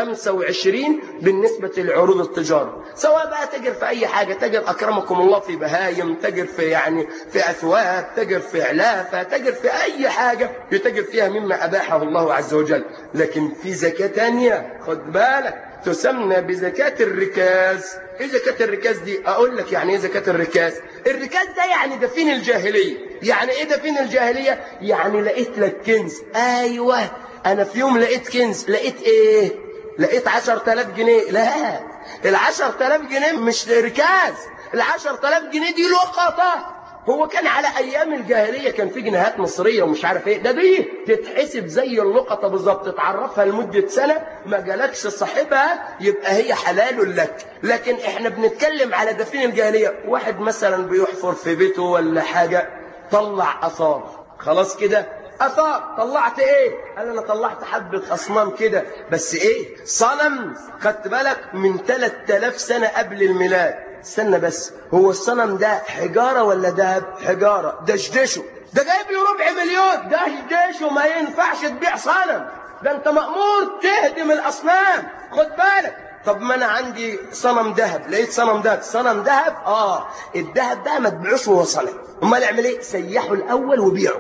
25 بالنسبة لعروض التجارة سواء بقى تجر في أي حاجة تجر أكرمكم الله في بهايم تجر في يعني في أثواب تجر في علافة تجر في أي حاجة يتجر فيها مما أباحه الله عز وجل لكن في زكاة تانية خد بالك تسمى بزكاة الركاز ايه زكاة الركاز دي اقول لك يعني ايه زكاة الركاز الركاز ده يعني دفين الجاهلية يعني ايه دفين الجاهلية يعني لقيت لك كنز ايوه انا في يوم لقيت كنز لقيت ايه لقيت عشر تلاف جنيه لا العشر تلاف جنيه مش ركاز العشر تلاف جنيه دي لقطة هو كان على ايام الجاهليه كان في جنيهات مصريه ومش عارف ايه ده دي تتحسب زي اللقطه بالظبط تعرفها لمده سنه ما جالكش صاحبها يبقى هي حلال لك لكن احنا بنتكلم على دفين الجاهليه واحد مثلا بيحفر في بيته ولا حاجه طلع اثار خلاص كده اثار طلعت ايه قال انا طلعت حبه اصنام كده بس ايه صنم خدت بالك من 3000 سنه قبل الميلاد استنى بس هو الصنم ده حجارة ولا دهب حجارة دشدشه ده جايب له ربع مليون دشدشه ما ينفعش تبيع صنم ده انت مأمور تهدم الأصنام خد بالك طب ما انا عندي صنم ذهب لقيت صنم ذهب صنم ذهب اه الذهب ده ما تبيعوش وهو صنم امال اعمل ايه سيحه الاول وبيعه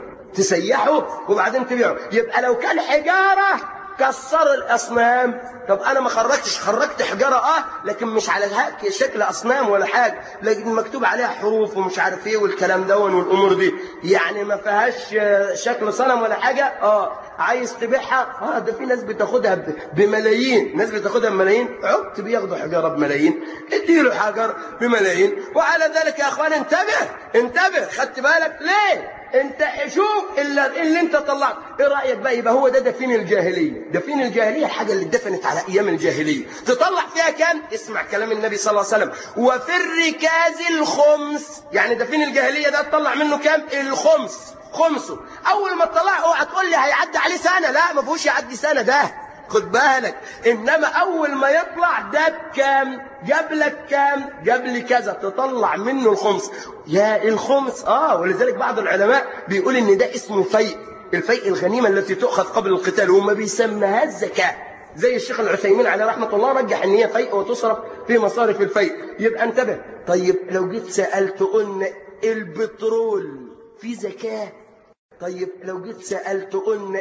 تسيحه وبعدين تبيعه يبقى لو كان حجاره كسروا الاصنام طب انا ما خرجتش خرجت حجاره اه لكن مش على هيك شكل اصنام ولا حاجه لكن مكتوب عليها حروف ومش عارف ايه والكلام دون والامور دي يعني ما فيهاش شكل صنم ولا حاجه اه عايز تبيعها اه ده في ناس بتاخدها بملايين ناس بتاخدها بملايين عبت بياخدوا حجاره بملايين اديله حجر بملايين وعلى ذلك يا اخوان انتبه انتبه خدت بالك ليه انت شوف اللي, اللي انت طلعت ايه رايك بقى يبقى هو ده دفين الجاهليه دفين الجاهليه الحاجه اللي اتدفنت على ايام الجاهليه تطلع فيها كام اسمع كلام النبي صلى الله عليه وسلم وفي الركاز الخمس يعني دفين الجاهليه ده تطلع منه كام الخمس خمسه اول ما تطلعه اوعى تقول لي هيعدي عليه سنه لا ما فيهوش يعدي سنه ده خد بالك انما اول ما يطلع ده بكام جاب لك كام جاب لي كذا تطلع منه الخمس يا الخمس اه ولذلك بعض العلماء بيقول ان ده اسمه فيء الفيء الغنيمه التي تؤخذ قبل القتال وما بيسميها الزكاه زي الشيخ العثيمين عليه رحمه الله رجح ان هي فيء وتصرف في مصارف الفيء يبقى انتبه طيب لو جيت سالت قلنا البترول في زكاه طيب لو جيت سالت قلنا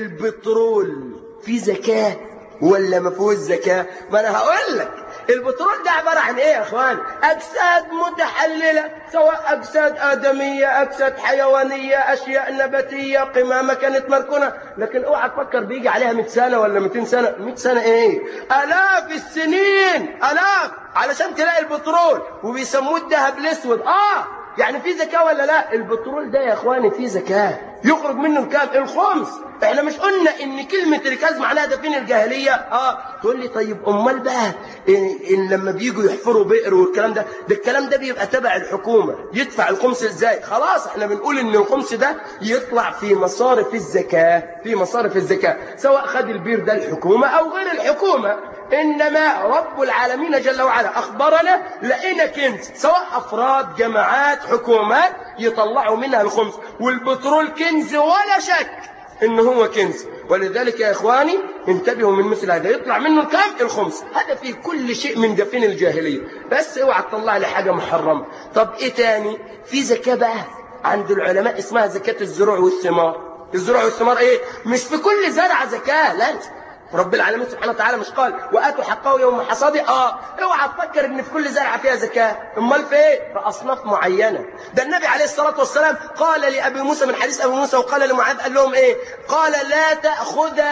البترول في زكاه ولا ما فيهوش زكاه ما انا هقول لك البترول ده عباره عن ايه يا اخوان اجساد متحلله سواء اجساد ادميه اجساد حيوانيه اشياء نباتيه قمامه كانت مركونه لكن اوعى تفكر بيجي عليها 100 سنه ولا 200 سنه 100 سنه ايه الاف السنين الاف علشان تلاقي البترول وبيسموه الذهب الاسود اه يعني في زكاه ولا لا البترول ده يا اخواني في زكاه يخرج منه الكام الخمس احنا مش قلنا ان كلمة ركاز معناها دفين الجاهلية اه تقول لي طيب امال بقى إن, ان لما بييجوا يحفروا بئر والكلام ده ده الكلام ده بيبقى تبع الحكومة يدفع الخمس ازاي خلاص احنا بنقول ان الخمس ده يطلع في مصارف الزكاة في مصارف الزكاة سواء خد البير ده الحكومة او غير الحكومة إنما رب العالمين جل وعلا أخبرنا لقينا كنز سواء أفراد جماعات حكومات يطلعوا منها الخمس والبترول كنز ولا شك إن هو كنز ولذلك يا إخواني انتبهوا من مثل هذا يطلع منه كم الخمس هذا في كل شيء من دفين الجاهلية بس اوعى تطلع لي حاجة محرمة طب إيه تاني في زكاة بقى عند العلماء اسمها زكاة الزروع والثمار الزروع والثمار ايه مش في كل زرعة زكاة لا رب العالمين سبحانه وتعالى مش قال واتوا حقه يوم حصاده اه اوعى تفكر ان في كل زرعه فيها زكاه امال في ايه في اصناف معينه ده النبي عليه الصلاه والسلام قال لابي موسى من حديث ابي موسى وقال لمعاذ قال لهم ايه قال لا تاخذا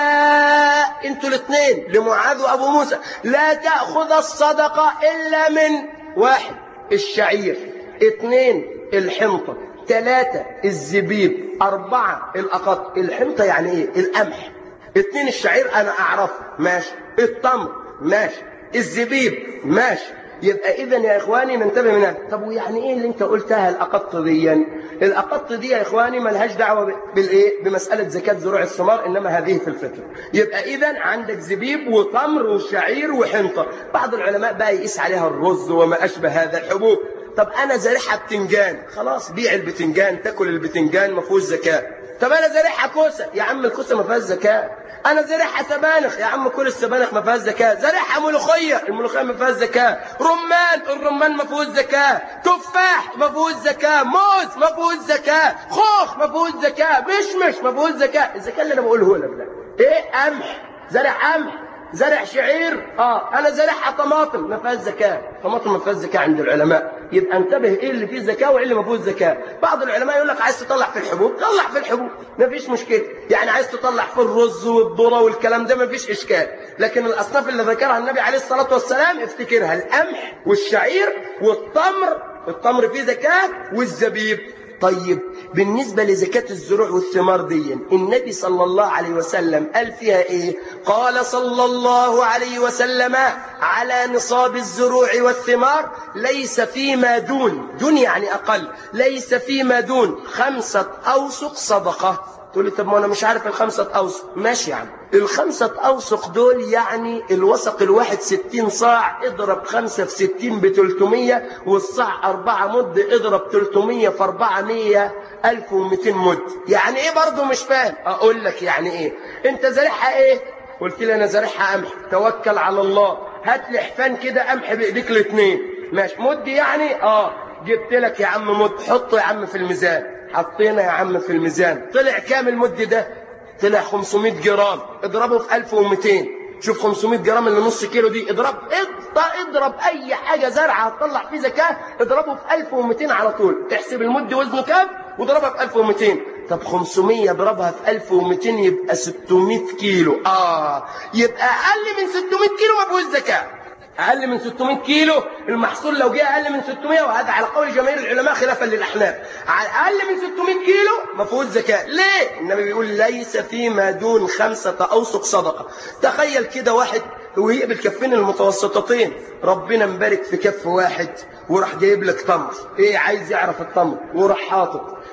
انتوا الاثنين لمعاذ وابو موسى لا تاخذ الصدقه الا من واحد الشعير اثنين الحنطه ثلاثة الزبيب أربعة الأقط الحنطة يعني إيه القمح اتنين الشعير انا اعرفه ماشي التمر ماشي الزبيب ماشي يبقى اذا يا اخواني ننتبه من هذا طب ويعني ايه اللي انت قلتها الاقط دي الاقط دي يا اخواني ملهاش دعوه بالايه بمساله زكاه زروع الثمار انما هذه في الفطر يبقى اذا عندك زبيب وتمر وشعير وحنطه بعض العلماء بقى يقيس عليها الرز وما اشبه هذا الحبوب طب انا زارعها بتنجان خلاص بيع البتنجان تاكل البتنجان ما فيهوش زكاه طب انا زارعها كوسه يا عم الكوسه ما فيهاش زكاه انا زارعها سبانخ يا عم كل السبانخ ما فيهاش زكاه زارعها ملوخيه الملوخيه ما فيهاش زكاه رمان الرمان ما فيهوش زكاه تفاح ما فيهوش زكاه موز ما فيهوش زكاه خوخ ما فيهوش زكاه مشمش ما فيهوش زكاه الزكاه اللي انا بقوله لك ده ايه قمح زارع قمح زرع شعير اه انا زارعها طماطم ما فيهاش زكاه طماطم ما فيهاش زكاه عند العلماء يبقى انتبه ايه اللي فيه زكاه وايه اللي ما فيهوش زكاه بعض العلماء يقول لك عايز تطلع في الحبوب طلع في الحبوب ما فيش مشكله يعني عايز تطلع في الرز والذره والكلام ده ما فيش اشكال لكن الاصناف اللي ذكرها النبي عليه الصلاه والسلام افتكرها القمح والشعير والتمر التمر فيه زكاه والزبيب طيب بالنسبة لزكاة الزروع والثمار دي النبي صلى الله عليه وسلم قال فيها ايه قال صلى الله عليه وسلم على نصاب الزروع والثمار ليس فيما دون دون يعني أقل ليس فيما دون خمسة أوسق صدقة تقول لي طب ما انا مش عارف الخمسة اوسق ماشي يا عم الخمسة اوسق دول يعني الوسق الواحد ستين صاع اضرب خمسة في ستين بتلتمية والصاع أربعة مد اضرب تلتمية في أربعمية ألف ومتين مد يعني ايه برضه مش فاهم اقول لك يعني ايه انت زارعها ايه قلت لي انا زارعها قمح توكل على الله هات لي حفان كده قمح بايديك الاثنين ماشي مد يعني اه جبت لك يا عم مد حطه يا عم في الميزان حطينا يا عم في الميزان طلع كام المد ده طلع 500 جرام اضربه في 1200 شوف 500 جرام اللي نص كيلو دي اضرب اضرب اي حاجه زرعه هتطلع فيه زكاه اضربه في 1200 على طول احسب المد وزنه كام واضربها في 1200 طب 500 اضربها في 1200 يبقى 600 كيلو اه يبقى اقل من 600 كيلو ما فيهوش زكاه اقل من 600 كيلو المحصول لو جه اقل من 600 وهذا على قول جماهير العلماء خلافا للاحناف على اقل من 600 كيلو ما فيهوش زكاه ليه النبي بيقول ليس فيما دون خمسة اوسق صدقه تخيل كده واحد وهي بالكفين المتوسطتين ربنا مبارك في كف واحد وراح جايب لك تمر ايه عايز يعرف التمر وراح حاطط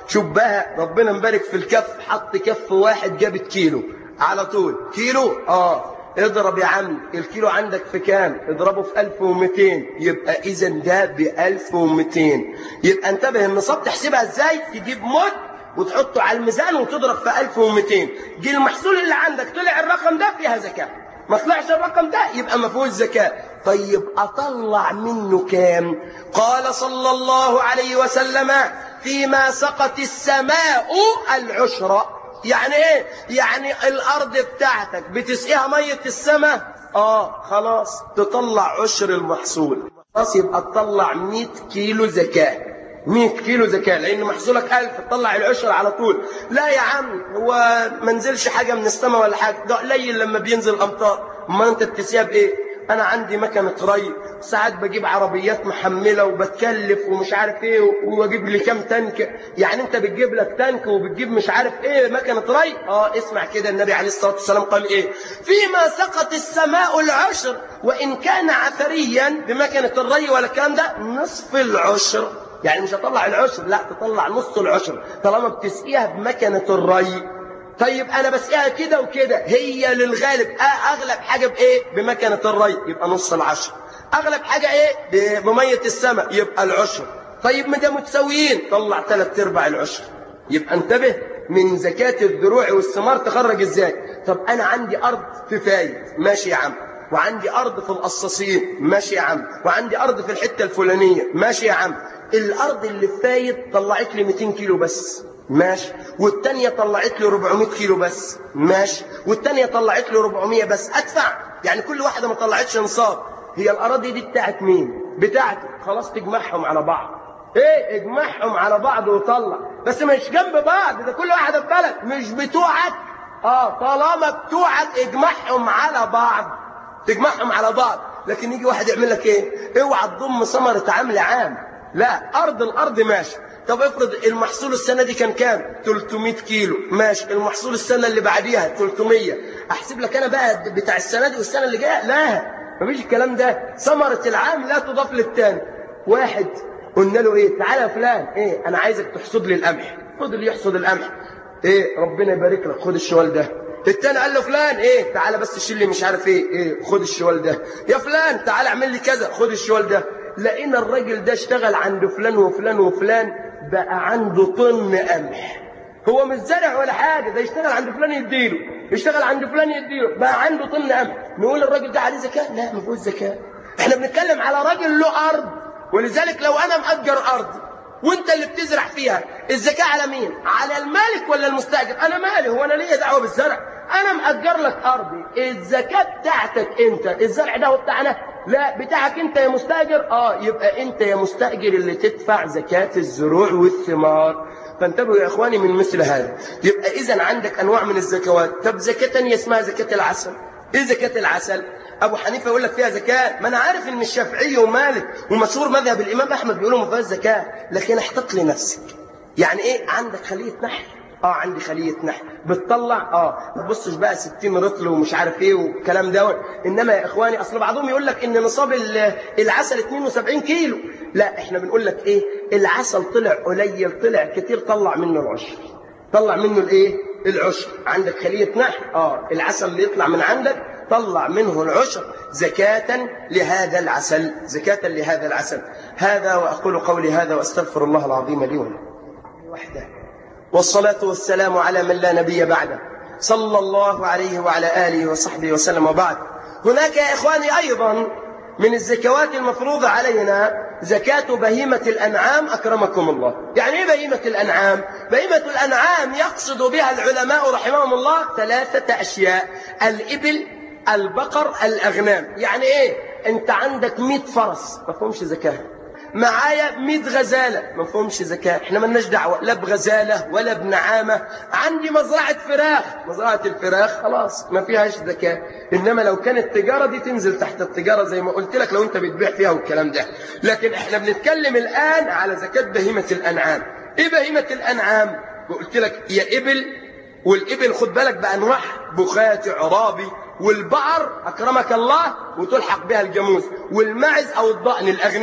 شوف بقى ربنا مبارك في الكف حط كف واحد جابت كيلو على طول كيلو اه اضرب يا عم الكيلو عندك في كام اضربه في 1200 يبقى اذا ده ب 1200 يبقى انتبه النصاب تحسبها ازاي تجيب مد وتحطه على الميزان وتضرب في 1200 جه المحصول اللي عندك طلع الرقم ده فيها زكاه ما طلعش الرقم ده يبقى ما فيهوش زكاه طيب اطلع منه كام قال صلى الله عليه وسلم فيما سقت السماء العشر يعني ايه يعني الارض بتاعتك بتسقيها ميه السماء اه خلاص تطلع عشر المحصول خلاص يبقى تطلع 100 كيلو زكاه 100 كيلو زكاه لان محصولك 1000 تطلع العشر على طول لا يا عم هو ما نزلش حاجه من السماء ولا حاجه ده قليل لما بينزل امطار ما انت بتسيها بايه انا عندي مكنه ري ساعات بجيب عربيات محمله وبتكلف ومش عارف ايه واجيب لي كام تانك يعني انت بتجيب لك تانك وبتجيب مش عارف ايه مكنه ري اه اسمع كده النبي عليه الصلاه والسلام قال ايه فيما سقط السماء العشر وان كان عثريا بمكنه الري ولا الكلام ده نصف العشر يعني مش هطلع العشر لا تطلع نص العشر طالما بتسقيها بمكنه الري طيب انا بسقيها كده وكده هي للغالب اغلب حاجه بايه بمكنه الري يبقى نص العشر اغلب حاجه ايه بميه السماء يبقى العشر طيب ما ده متساويين طلع ثلاث ارباع العشر يبقى انتبه من زكاه الذروع والثمار تخرج ازاي طب انا عندي ارض في فايد ماشي يا عم وعندي ارض في القصاصين ماشي يا عم وعندي ارض في الحته الفلانيه ماشي يا عم الارض اللي في فايد طلعت لي 200 كيلو بس ماشي والتانية طلعت لي 400 كيلو بس ماشي والتانية طلعت لي 400 بس ادفع يعني كل واحدة ما طلعتش نصاب هي الأراضي دي بتاعت مين بتاعتي خلاص تجمعهم على بعض ايه اجمعهم على بعض وطلع بس مش جنب بعض ده كل واحدة في بلد مش بتوعك اه طالما بتوعك اجمعهم على بعض تجمعهم على بعض لكن يجي واحد يعمل لك ايه اوعى تضم ثمرة عمل عام لا ارض الارض ماشي طب افرض المحصول السنة دي كان كام 300 كيلو ماشي المحصول السنة اللي بعديها 300 احسب لك انا بقى بتاع السنة دي والسنة اللي جاية لا مفيش الكلام ده ثمرة العام لا تضاف للتاني واحد قلنا له ايه تعالى يا فلان ايه انا عايزك تحصد لي القمح فضل يحصد القمح ايه ربنا يبارك لك خد الشوال ده التاني قال له فلان ايه تعالى بس شيل لي مش عارف ايه ايه خد الشوال ده يا فلان تعالى اعمل لي كذا خد الشوال ده لقينا الراجل ده اشتغل عند فلان وفلان وفلان بقى عنده طن قمح هو مش زرع ولا حاجه ده يشتغل عند فلان يديله يشتغل عند فلان يديله بقى عنده طن قمح نقول الراجل ده عليه زكاه لا ما فيهوش زكاه احنا بنتكلم على راجل له ارض ولذلك لو انا مأجر ارض وانت اللي بتزرع فيها الزكاه على مين على المالك ولا المستاجر انا مالي هو انا ليا دعوه بالزرع انا مأجر لك ارضي الزكاه بتاعتك انت الزرع ده هو بتاعنا لا بتاعك انت يا مستاجر اه يبقى انت يا مستاجر اللي تدفع زكاه الزروع والثمار فانتبهوا يا اخواني من مثل هذا يبقى اذا عندك انواع من الزكوات طب زكاه ثانيه اسمها زكاه العسل ايه زكاه العسل ابو حنيفه يقول لك فيها زكاه ما انا عارف ان الشافعيه ومالك ومشهور مذهب الامام احمد بيقولوا ما فيهاش زكاه لكن احتط لنفسك يعني ايه عندك خليه نحل اه عندي خليه نحل بتطلع اه ما تبصش بقى 60 رطل ومش عارف ايه والكلام دوت انما يا اخواني اصل بعضهم يقول لك ان نصاب العسل 72 كيلو لا احنا بنقول لك ايه العسل طلع قليل طلع كتير طلع منه العشر طلع منه الايه العشر عندك خليه نحل اه العسل اللي يطلع من عندك طلع منه العشر زكاة لهذا العسل زكاة لهذا العسل هذا وأقول قولي هذا وأستغفر الله العظيم لي ولكم وحده والصلاة والسلام على من لا نبي بعده صلى الله عليه وعلى آله وصحبه وسلم وبعد هناك يا إخواني أيضا من الزكوات المفروضة علينا زكاة بهيمة الأنعام أكرمكم الله يعني إيه بهيمة الأنعام؟ بهيمة الأنعام يقصد بها العلماء رحمهم الله ثلاثة أشياء الإبل البقر الأغنام يعني إيه أنت عندك مئة فرس ما فهمش زكاة معايا 100 غزالة ما فهمش زكاة احنا ملناش دعوة لا بغزالة ولا بنعامة عندي مزرعة فراخ مزرعة الفراخ خلاص ما فيهاش زكاة إنما لو كانت تجارة دي تنزل تحت التجارة زي ما قلت لك لو أنت بتبيع فيها والكلام ده لكن احنا بنتكلم الآن على زكاة بهيمة الأنعام إيه بهيمة الأنعام قلت لك يا إبل والإبل خد بالك بأنواعها بخاتي عرابي والبقر أكرمك الله وتلحق بها الجاموس والمعز أو الضأن الأغنام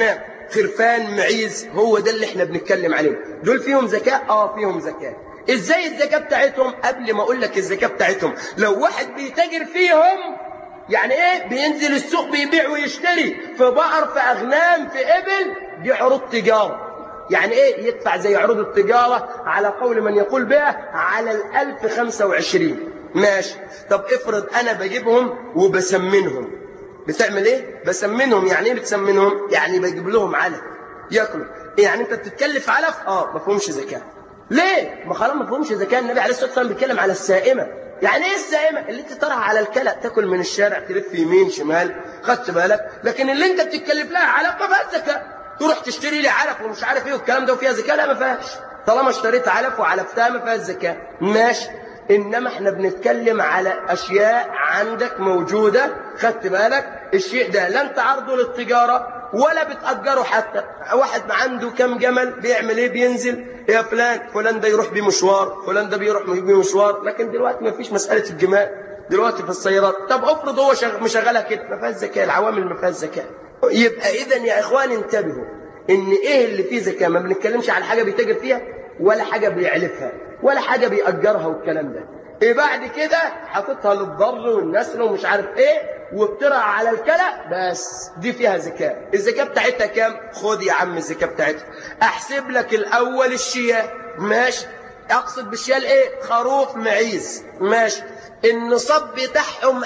خرفان معيز هو ده اللي احنا بنتكلم عليه دول فيهم زكاة اه فيهم زكاة ازاي الزكاة بتاعتهم قبل ما اقول لك الزكاة بتاعتهم لو واحد بيتاجر فيهم يعني ايه بينزل السوق بيبيع ويشتري في بقر في اغنام في ابل دي عروض تجارة يعني ايه يدفع زي عروض التجارة على قول من يقول بها على الالف خمسة وعشرين ماشي طب افرض انا بجيبهم وبسمنهم بتعمل ايه بسمنهم يعني ايه بتسمنهم يعني بجيب لهم علف ياكلوا يعني انت بتتكلف علف اه ما فيهمش زكاه ليه ما خلاص ما فيهمش زكاه النبي عليه الصلاه والسلام بيتكلم على السائمه يعني ايه السائمه اللي انت ترعى على الكلى تاكل من الشارع تلف يمين شمال خدت بالك لكن اللي انت بتتكلف لها علف ما فيهاش زكاه تروح تشتري لي علف ومش عارف ايه والكلام ده وفيها زكاه لا ما فيهاش طالما اشتريت علف وعلفتها ما فيهاش زكاه ماشي إنما احنا بنتكلم على أشياء عندك موجودة خدت بالك الشيء ده لا انت عرضه للتجارة ولا بتأجره حتى واحد عنده كم جمل بيعمل ايه بينزل يا فلان فلان ده يروح بيه مشوار فلان ده بيروح بيه مشوار لكن دلوقتي ما فيش مسألة الجمال دلوقتي في السيارات طب افرض هو شغ... مشغلها كده ما فيهاش زكاة العوامل ما فيهاش زكاة يبقى إذا يا إخوان انتبهوا إن إيه اللي فيه زكاة ما بنتكلمش على حاجة بيتاجر فيها ولا حاجة بيعلفها ولا حاجة بيأجرها والكلام ده إيه بعد كده حاططها للضر والنسل ومش عارف ايه وبترعى على الكلى بس دي فيها زكاة الزكاة بتاعتها كام خد يا عم الزكاة بتاعتها احسب لك الاول الشياه ماشي اقصد بالشيال ايه خروف معيز ماشي النصاب بتاعهم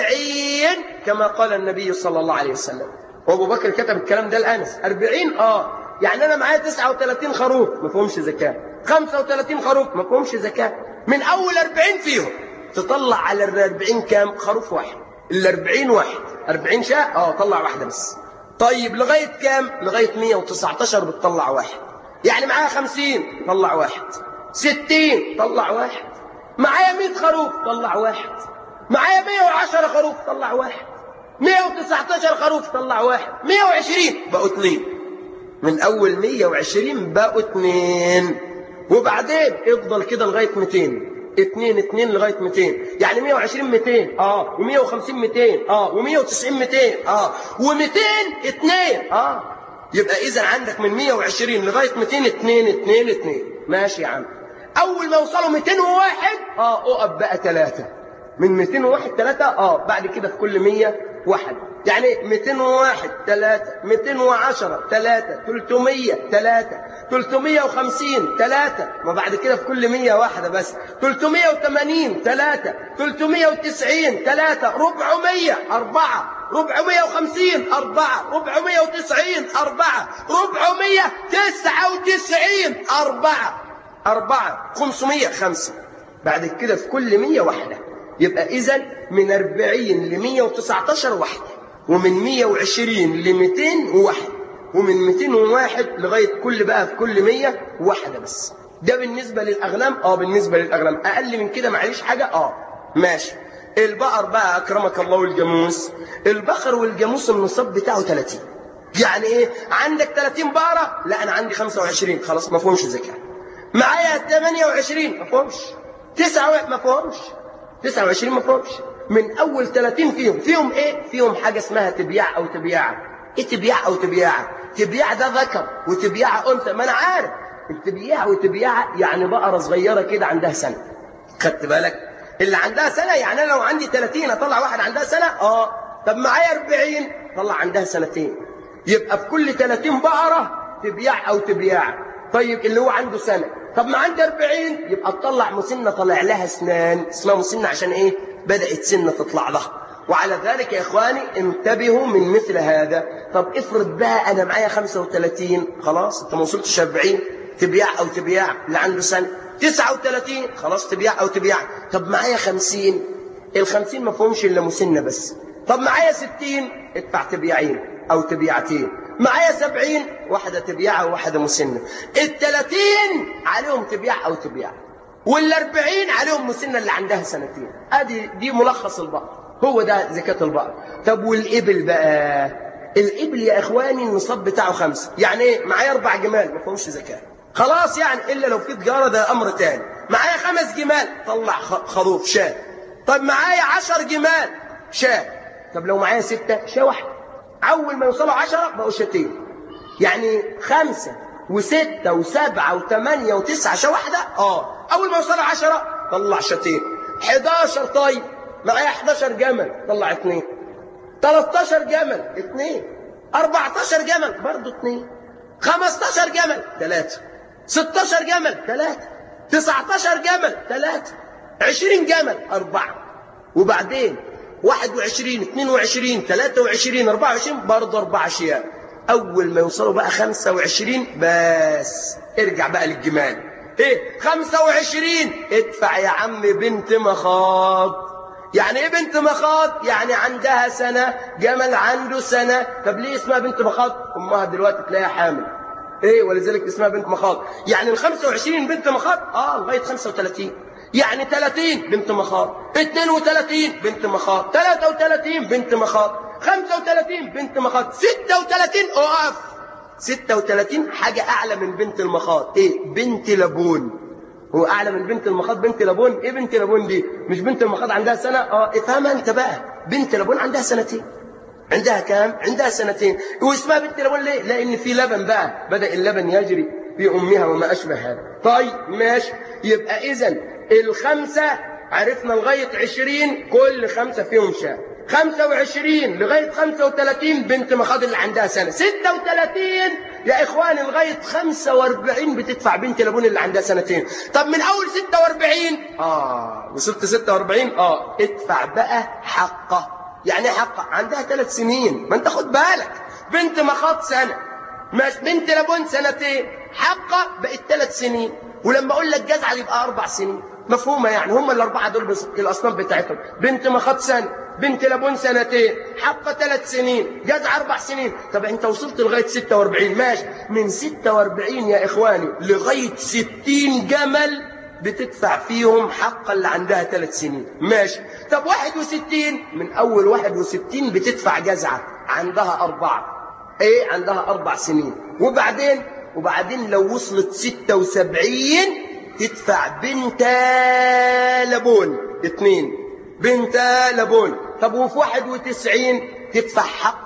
أربعين كما قال النبي صلى الله عليه وسلم وابو بكر كتب الكلام ده الانس أربعين اه يعني انا معايا 39 خروف ما فيهمش زكاه 35 خروف ما فيهمش زكاه من اول 40 فيهم تطلع على ال 40 كام خروف واحد ال 40 واحد 40 شاة اه طلع واحده بس طيب لغايه كام لغايه 119 بتطلع واحد يعني معايا 50 طلع واحد 60 طلع واحد معايا 100 خروف طلع واحد معايا 110 خروف طلع واحد 119 خروف طلع واحد 120 بقوا اثنين من اول 120 بقوا اثنين وبعدين افضل كده لغايه 200 اتنين اتنين لغاية 200 يعني 120 200 اه و150 200 اه و190 200 اه و200 اتنين اه يبقى اذا عندك من 120 لغاية 200 اتنين اتنين اتنين ماشي يا عم اول ما يوصلوا 201 اه اقف بقى ثلاثة من 201 ثلاثة اه بعد كده في كل 100 واحد يعني 201 3 210 3 300 3 350 3 وبعد كده في كل 100 واحدة بس 380 3 390 3 400 4 450 4 490 4 499 4 4 505 بعد كده في كل 100 واحدة يبقى إذا من 40 ل 119 واحدة ومن 120 ل 200 واحد ومن 201 لغاية كل بقى في كل 100 واحدة بس ده بالنسبة للأغنام اه بالنسبة للأغنام أقل من كده معليش حاجة اه ماشي البقر بقى أكرمك الله والجاموس البقر والجاموس النصاب بتاعه 30 يعني ايه عندك 30 بقرة لا أنا عندي 25 خلاص ما فيهمش زكاة معايا 28 ما فيهمش 9 ما فيهمش 29 ما فيهمش من أول 30 فيهم فيهم إيه؟ فيهم حاجة اسمها تبياع أو تبياعة إيه تبياع أو تبياعة؟ تبياع ده ذكر وتبياعة أنثى ما أنا عارف التبياع وتبياعة يعني بقرة صغيرة كده عندها سنة خدت بالك؟ اللي عندها سنة يعني أنا لو عندي 30 أطلع واحد عندها سنة؟ آه طب معايا 40 طلع عندها سنتين يبقى في كل 30 بقرة تبياع أو تبياعة طيب اللي هو عنده سنة طب ما عندي 40 يبقى تطلع مسنة طلع لها اسنان اسمها مسنة عشان ايه بدأت سنة تطلع لها وعلى ذلك يا إخواني انتبهوا من مثل هذا طب افرض بقى أنا معايا 35 خلاص أنت ما وصلتش 40 تبيع أو تبيع اللي عنده سنة 39 خلاص تبيع أو تبيع طب معايا 50 ال 50 ما فيهمش إلا مسنة بس طب معايا 60 ادفع تبيعين أو تبيعتين معايا 70 واحدة تبيعة وواحدة مسنة ال 30 عليهم تبيع أو تبيع وال 40 عليهم مسنة اللي عندها سنتين ادي دي ملخص البقر هو ده زكاة البقر طب والإبل بقى الإبل يا إخواني النصاب بتاعه خمسة يعني إيه معايا أربع جمال ما فيهمش زكاة خلاص يعني إلا لو في تجارة ده أمر تاني معايا خمس جمال طلع خروف شاة طب معايا عشر جمال شاة طب لو معايا ستة شاة واحدة أول ما يوصلوا عشرة بقوا شاتين يعني خمسة وستة وسبعة وثمانية وتسعة شا واحدة اه أول ما يوصلوا عشرة طلع شتين 11 طيب معايا 11 جمل طلع اثنين 13 جمل اثنين 14 جمل برضه اثنين 15 جمل ثلاثة 16 جمل ثلاثة 19 جمل ثلاثة 20 جمل أربعة وبعدين 21 22 23 24 برضه أربع أشياء أول ما يوصلوا بقى 25 بس ارجع بقى للجمال ايه 25 ادفع يا عم بنت مخاض يعني ايه بنت مخاض يعني عندها سنة جمل عنده سنة طب ليه اسمها بنت مخاض امها دلوقتي تلاقيها حامل ايه ولذلك اسمها بنت مخاض يعني ال 25 بنت مخاض اه لغايه 35 يعني 30 بنت مخاض 32 بنت مخاض 33 بنت مخاض 35 بنت مخاض 36 اقف 36 حاجة أعلى من بنت المخاض إيه بنت لبون هو أعلى من بنت المخاض بنت لبون إيه بنت لبون دي مش بنت المخاض عندها سنة آه افهمها أنت بقى بنت لبون عندها سنتين عندها كام عندها سنتين واسمها بنت لبون ليه لأن في لبن بقى بدأ اللبن يجري في أمها وما أشبه هذا طيب ماشي يبقى إذا الخمسة عرفنا لغاية عشرين كل خمسة فيهم شاء خمسة وعشرين لغاية خمسة وثلاثين بنت مخاض اللي عندها سنة ستة وثلاثين يا إخواني لغاية خمسة واربعين بتدفع بنت لابون اللي عندها سنتين طب من أول ستة واربعين آه وصلت ستة واربعين آه ادفع بقى حقه يعني ايه حقه عندها ثلاث سنين ما انت خد بالك بنت مخاض سنة مش بنت لابون سنتين حقه بقت ثلاث سنين ولما اقول لك جزعه يبقى اربع سنين مفهومه يعني هم الاربعه دول بس الاصناف بتاعتهم بنت مخاض سنه بنت لابون سنتين حقه ثلاث سنين جزع اربع سنين طب انت وصلت لغايه 46 ماشي من 46 يا اخواني لغايه 60 جمل بتدفع فيهم حق اللي عندها ثلاث سنين ماشي طب 61 من اول 61 بتدفع جزعه عندها اربعه ايه عندها اربع سنين وبعدين وبعدين لو وصلت 76 تدفع بنت لبون اثنين بنت لبون طب وفي 91 تدفع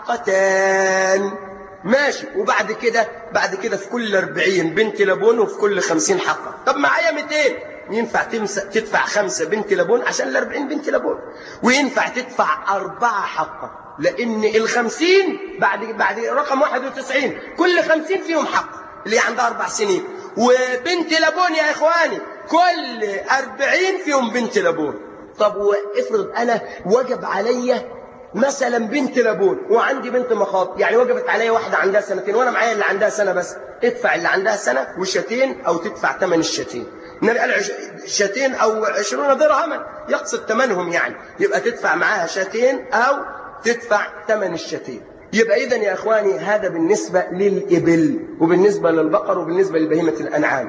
حقتان ماشي وبعد كده بعد كده في كل 40 بنت لبون وفي كل 50 حقه طب معايا 200 ينفع تدفع خمسة بنت لبون عشان ال 40 بنت لبون وينفع تدفع أربعة حقه لأن الخمسين بعد بعد رقم 91 كل 50 فيهم حق اللي عندها أربع سنين وبنت لبون يا إخواني كل 40 فيهم بنت لبون طب وافرض أنا وجب عليا مثلا بنت لبون وعندي بنت مخاض يعني وجبت عليا واحدة عندها سنتين وأنا معايا اللي عندها سنة بس ادفع اللي عندها سنة وشتين أو تدفع ثمن الشتين نرجع شتين أو عشرون درهما يقصد ثمنهم يعني يبقى تدفع معاها شتين أو تدفع ثمن الشتين يبقى إذا يا إخواني هذا بالنسبة للإبل وبالنسبة للبقر وبالنسبة لبهيمة الأنعام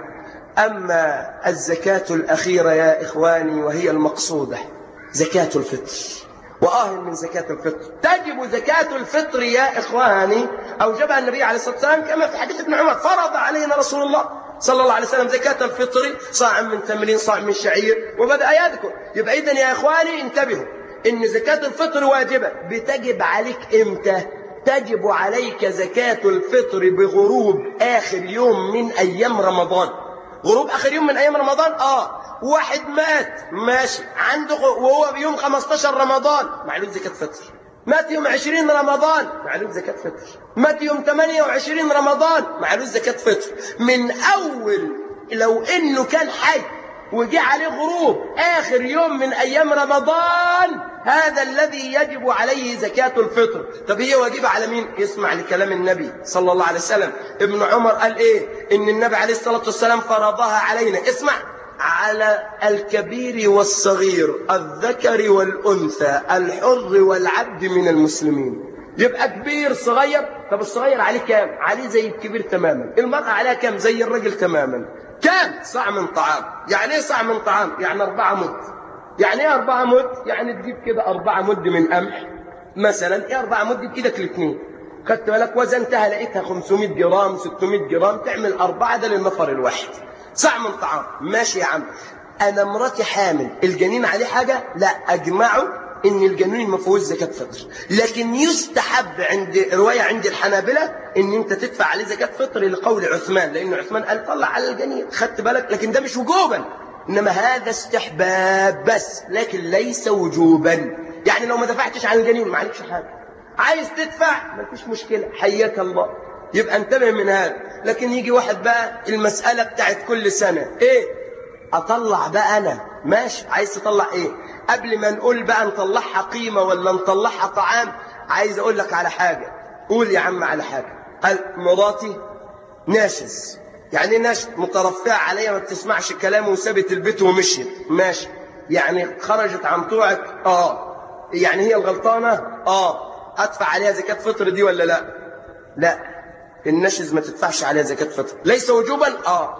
أما الزكاة الأخيرة يا إخواني وهي المقصودة زكاة الفطر وآه من زكاة الفطر تجب زكاة الفطر يا إخواني أوجبها النبي عليه الصلاة والسلام كما في حديث ابن عمر فرض علينا رسول الله صلى الله عليه وسلم زكاة الفطر صاع من تمرين صاع من شعير وبدأ يذكر يبقى إذن يا إخواني انتبهوا إن زكاة الفطر واجبة بتجب عليك إمتى تجب عليك زكاة الفطر بغروب آخر يوم من أيام رمضان غروب آخر يوم من أيام رمضان آه واحد مات ماشي عنده وهو بيوم 15 رمضان معلوم زكاة فطر مات يوم 20 رمضان معلوم زكاة فطر مات يوم 28 رمضان معلوم زكاة فطر من أول لو إنه كان حي وجه عليه غروب آخر يوم من أيام رمضان هذا الذي يجب عليه زكاة الفطر طب هي واجبة على مين اسمع لكلام النبي صلى الله عليه وسلم ابن عمر قال ايه ان النبي عليه الصلاة والسلام فرضها علينا اسمع على الكبير والصغير الذكر والأنثى الحر والعبد من المسلمين يبقى كبير صغير طب الصغير عليه كام عليه زي الكبير تماما المرأة عليها كام زي الرجل تماما كام صاع من طعام يعني ايه صاع من طعام يعني أربعة مد يعني ايه أربعة مد يعني تجيب كده أربعة مد من قمح مثلا ايه أربعة مد بإيدك الاثنين خدت بالك وزنتها لقيتها 500 جرام 600 جرام تعمل أربعة ده للنفر الواحد صاع من طعام ماشي يا عم أنا مراتي حامل الجنين عليه حاجة لا أجمعه ان الجنين ما فيهوش زكاه فطر لكن يستحب عند روايه عند الحنابله ان انت تدفع عليه زكاه فطر لقول عثمان لان عثمان قال طلع على الجنين خدت بالك لكن ده مش وجوبا انما هذا استحباب بس لكن ليس وجوبا يعني لو ما دفعتش عن الجنين ما عليكش حاجه عايز تدفع ما فيش مشكله حياك الله يبقى انتبه من هذا لكن يجي واحد بقى المساله بتاعت كل سنه ايه اطلع بقى انا ماشي عايز تطلع ايه قبل ما نقول بقى نطلعها قيمه ولا نطلعها طعام عايز اقول لك على حاجه قول يا عم على حاجه قال مراتي ناشز يعني ناشز مترفعه عليا ما بتسمعش كلامه وسابت البيت ومشيت ماشي يعني خرجت عن طوعك اه يعني هي الغلطانه اه ادفع عليها زكاه فطر دي ولا لا لا النشز ما تدفعش عليها زكاه فطر ليس وجوبا اه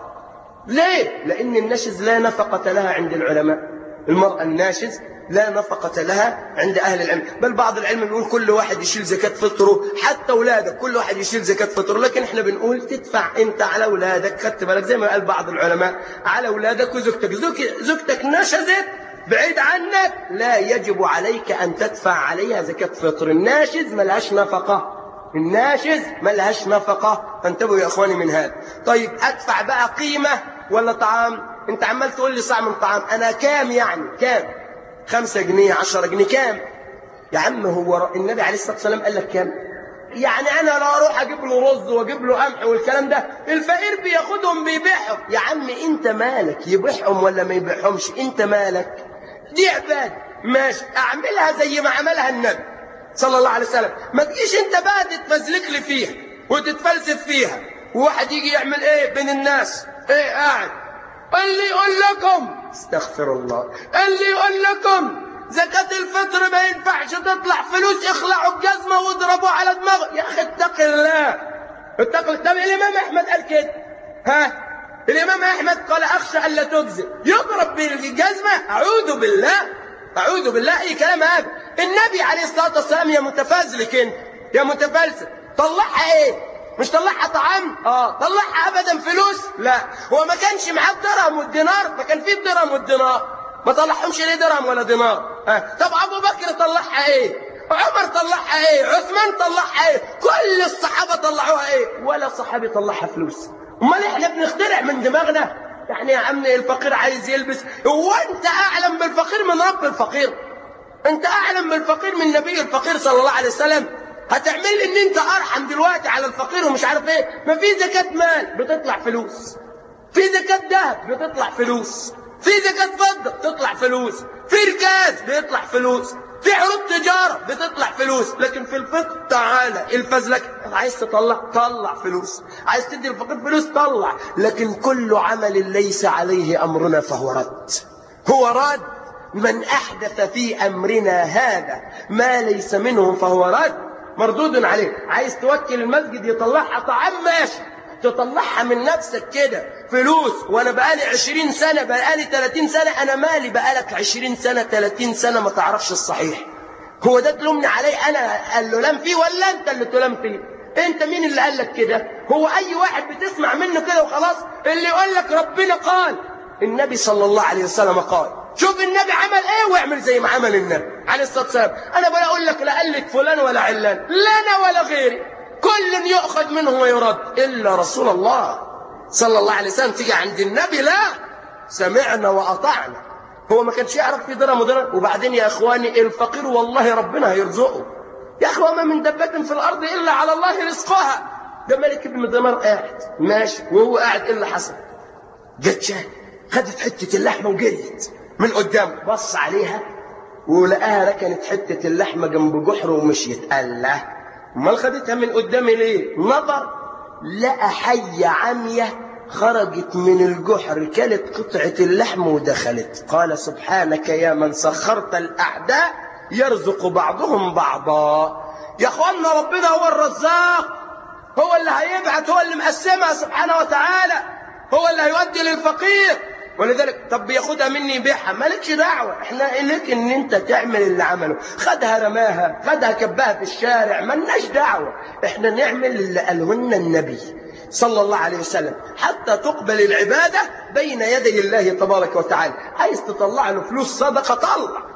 ليه لان النشز لا نفقه لها عند العلماء المراه الناشز لا نفقة لها عند أهل العلم بل بعض العلم بيقول كل واحد يشيل زكاة فطره حتى أولادك كل واحد يشيل زكاة فطره لكن احنا بنقول تدفع أنت على أولادك خدت بالك زي ما قال بعض العلماء على أولادك وزوجتك زوج- زوجتك نشزت بعيد عنك لا يجب عليك أن تدفع عليها زكاة فطر الناشز ملهاش نفقة الناشز ملهاش نفقة فانتبهوا يا أخواني من هذا طيب أدفع بقى قيمة ولا طعام أنت عمال تقول لي صاع من طعام أنا كام يعني كام خمسة جنيه عشرة جنيه كام يا عم هو ر- النبي عليه الصلاة والسلام قال لك كام يعني أنا لو أروح أجيب له رز وأجيب له قمح والكلام ده الفقير بياخدهم بيبيعهم يا عم أنت مالك يبيعهم ولا ما يبيعهمش أنت مالك دي عبادة ماشي أعملها زي ما عملها النبي صلى الله عليه وسلم ما تجيش أنت بقى تتفزلك لي فيها وتتفلسف فيها وواحد يجي يعمل إيه بين الناس إيه قاعد اللي يقول لكم استغفر الله اللي يقول لكم زكاة الفطر ما ينفعش تطلع فلوس اخلعوا الجزمة واضربوا على دماغه يا أخي اتق الله اتق الله طب الإمام أحمد قال كده ها الإمام أحمد قال أخشى ألا تجزي يضرب بالجزمة أعوذ بالله أعوذ بالله أي كلام هذا النبي عليه الصلاة والسلام يا متفازلك أنت يا متفلسف طلعها إيه مش طلعها طعام اه طلعها ابدا فلوس لا هو ما كانش معاه الدرهم والدينار ما كان فيه الدرهم والدينار ما طلعهمش ليه درهم ولا دينار آه. طب ابو بكر طلعها ايه عمر طلعها ايه عثمان طلعها ايه كل الصحابه طلعوها ايه ولا صحابي طلعها فلوس امال احنا بنخترع من دماغنا يعني يا عم الفقير عايز يلبس هو انت اعلم بالفقير من رب الفقير انت اعلم بالفقير من نبي الفقير صلى الله عليه وسلم هتعمل لي ان انت ارحم دلوقتي على الفقير ومش عارف ايه ما في زكاة مال بتطلع فلوس في زكاة ذهب بتطلع فلوس في زكاة فضة بتطلع فلوس في ركاز بيطلع فلوس في عروض تجارة بتطلع فلوس لكن في الفقه تعالى الفزلك عايز تطلع طلع فلوس عايز تدي الفقير فلوس طلع لكن كل عمل ليس عليه أمرنا فهو رد هو رد من أحدث في أمرنا هذا ما ليس منه فهو رد مردود عليه عايز توكل المسجد يطلعها طعام ماشي تطلعها من نفسك كده فلوس وانا بقالي عشرين سنة بقالي تلاتين سنة انا مالي بقالك عشرين سنة تلاتين سنة ما تعرفش الصحيح هو ده تلومني عليه انا قال له لم فيه ولا انت اللي تلام فيه انت مين اللي قال لك كده هو اي واحد بتسمع منه كده وخلاص اللي يقول لك ربنا قال النبي صلى الله عليه وسلم قال شوف النبي عمل ايه واعمل زي ما عمل النبي عليه الصلاه والسلام انا ولا اقول لك لا قلت فلان ولا علان لا انا ولا غيري كل يؤخذ منه ويرد الا رسول الله صلى الله عليه وسلم تيجي عند النبي لا سمعنا واطعنا هو ما كانش يعرف في درهم ودرهم وبعدين يا اخواني الفقير والله ربنا هيرزقه يا اخي وما من دبة في الارض الا على الله رزقها ده ملك ابن دمار قاعد ماشي وهو قاعد ايه اللي حصل جت شاه خدت حته اللحمه وجريت من قدام بص عليها ولقاها ركنت حته اللحمه جنب جحر ومشيت قال له امال خدتها من قدامي ليه نظر لقى حيه عميه خرجت من الجحر كلت قطعه اللحم ودخلت قال سبحانك يا من سخرت الاعداء يرزق بعضهم بعضا يا اخوانا ربنا هو الرزاق هو اللي هيبعت هو اللي مقسمها سبحانه وتعالى هو اللي هيودي للفقير ولذلك طب بياخدها مني يبيعها مالكش دعوة احنا لك ان انت تعمل اللي عمله خدها رماها خدها كبها في الشارع ملناش دعوة احنا نعمل اللي قاله لنا النبي صلى الله عليه وسلم حتى تقبل العبادة بين يدي الله تبارك وتعالى عايز تطلع له فلوس صدقة طلع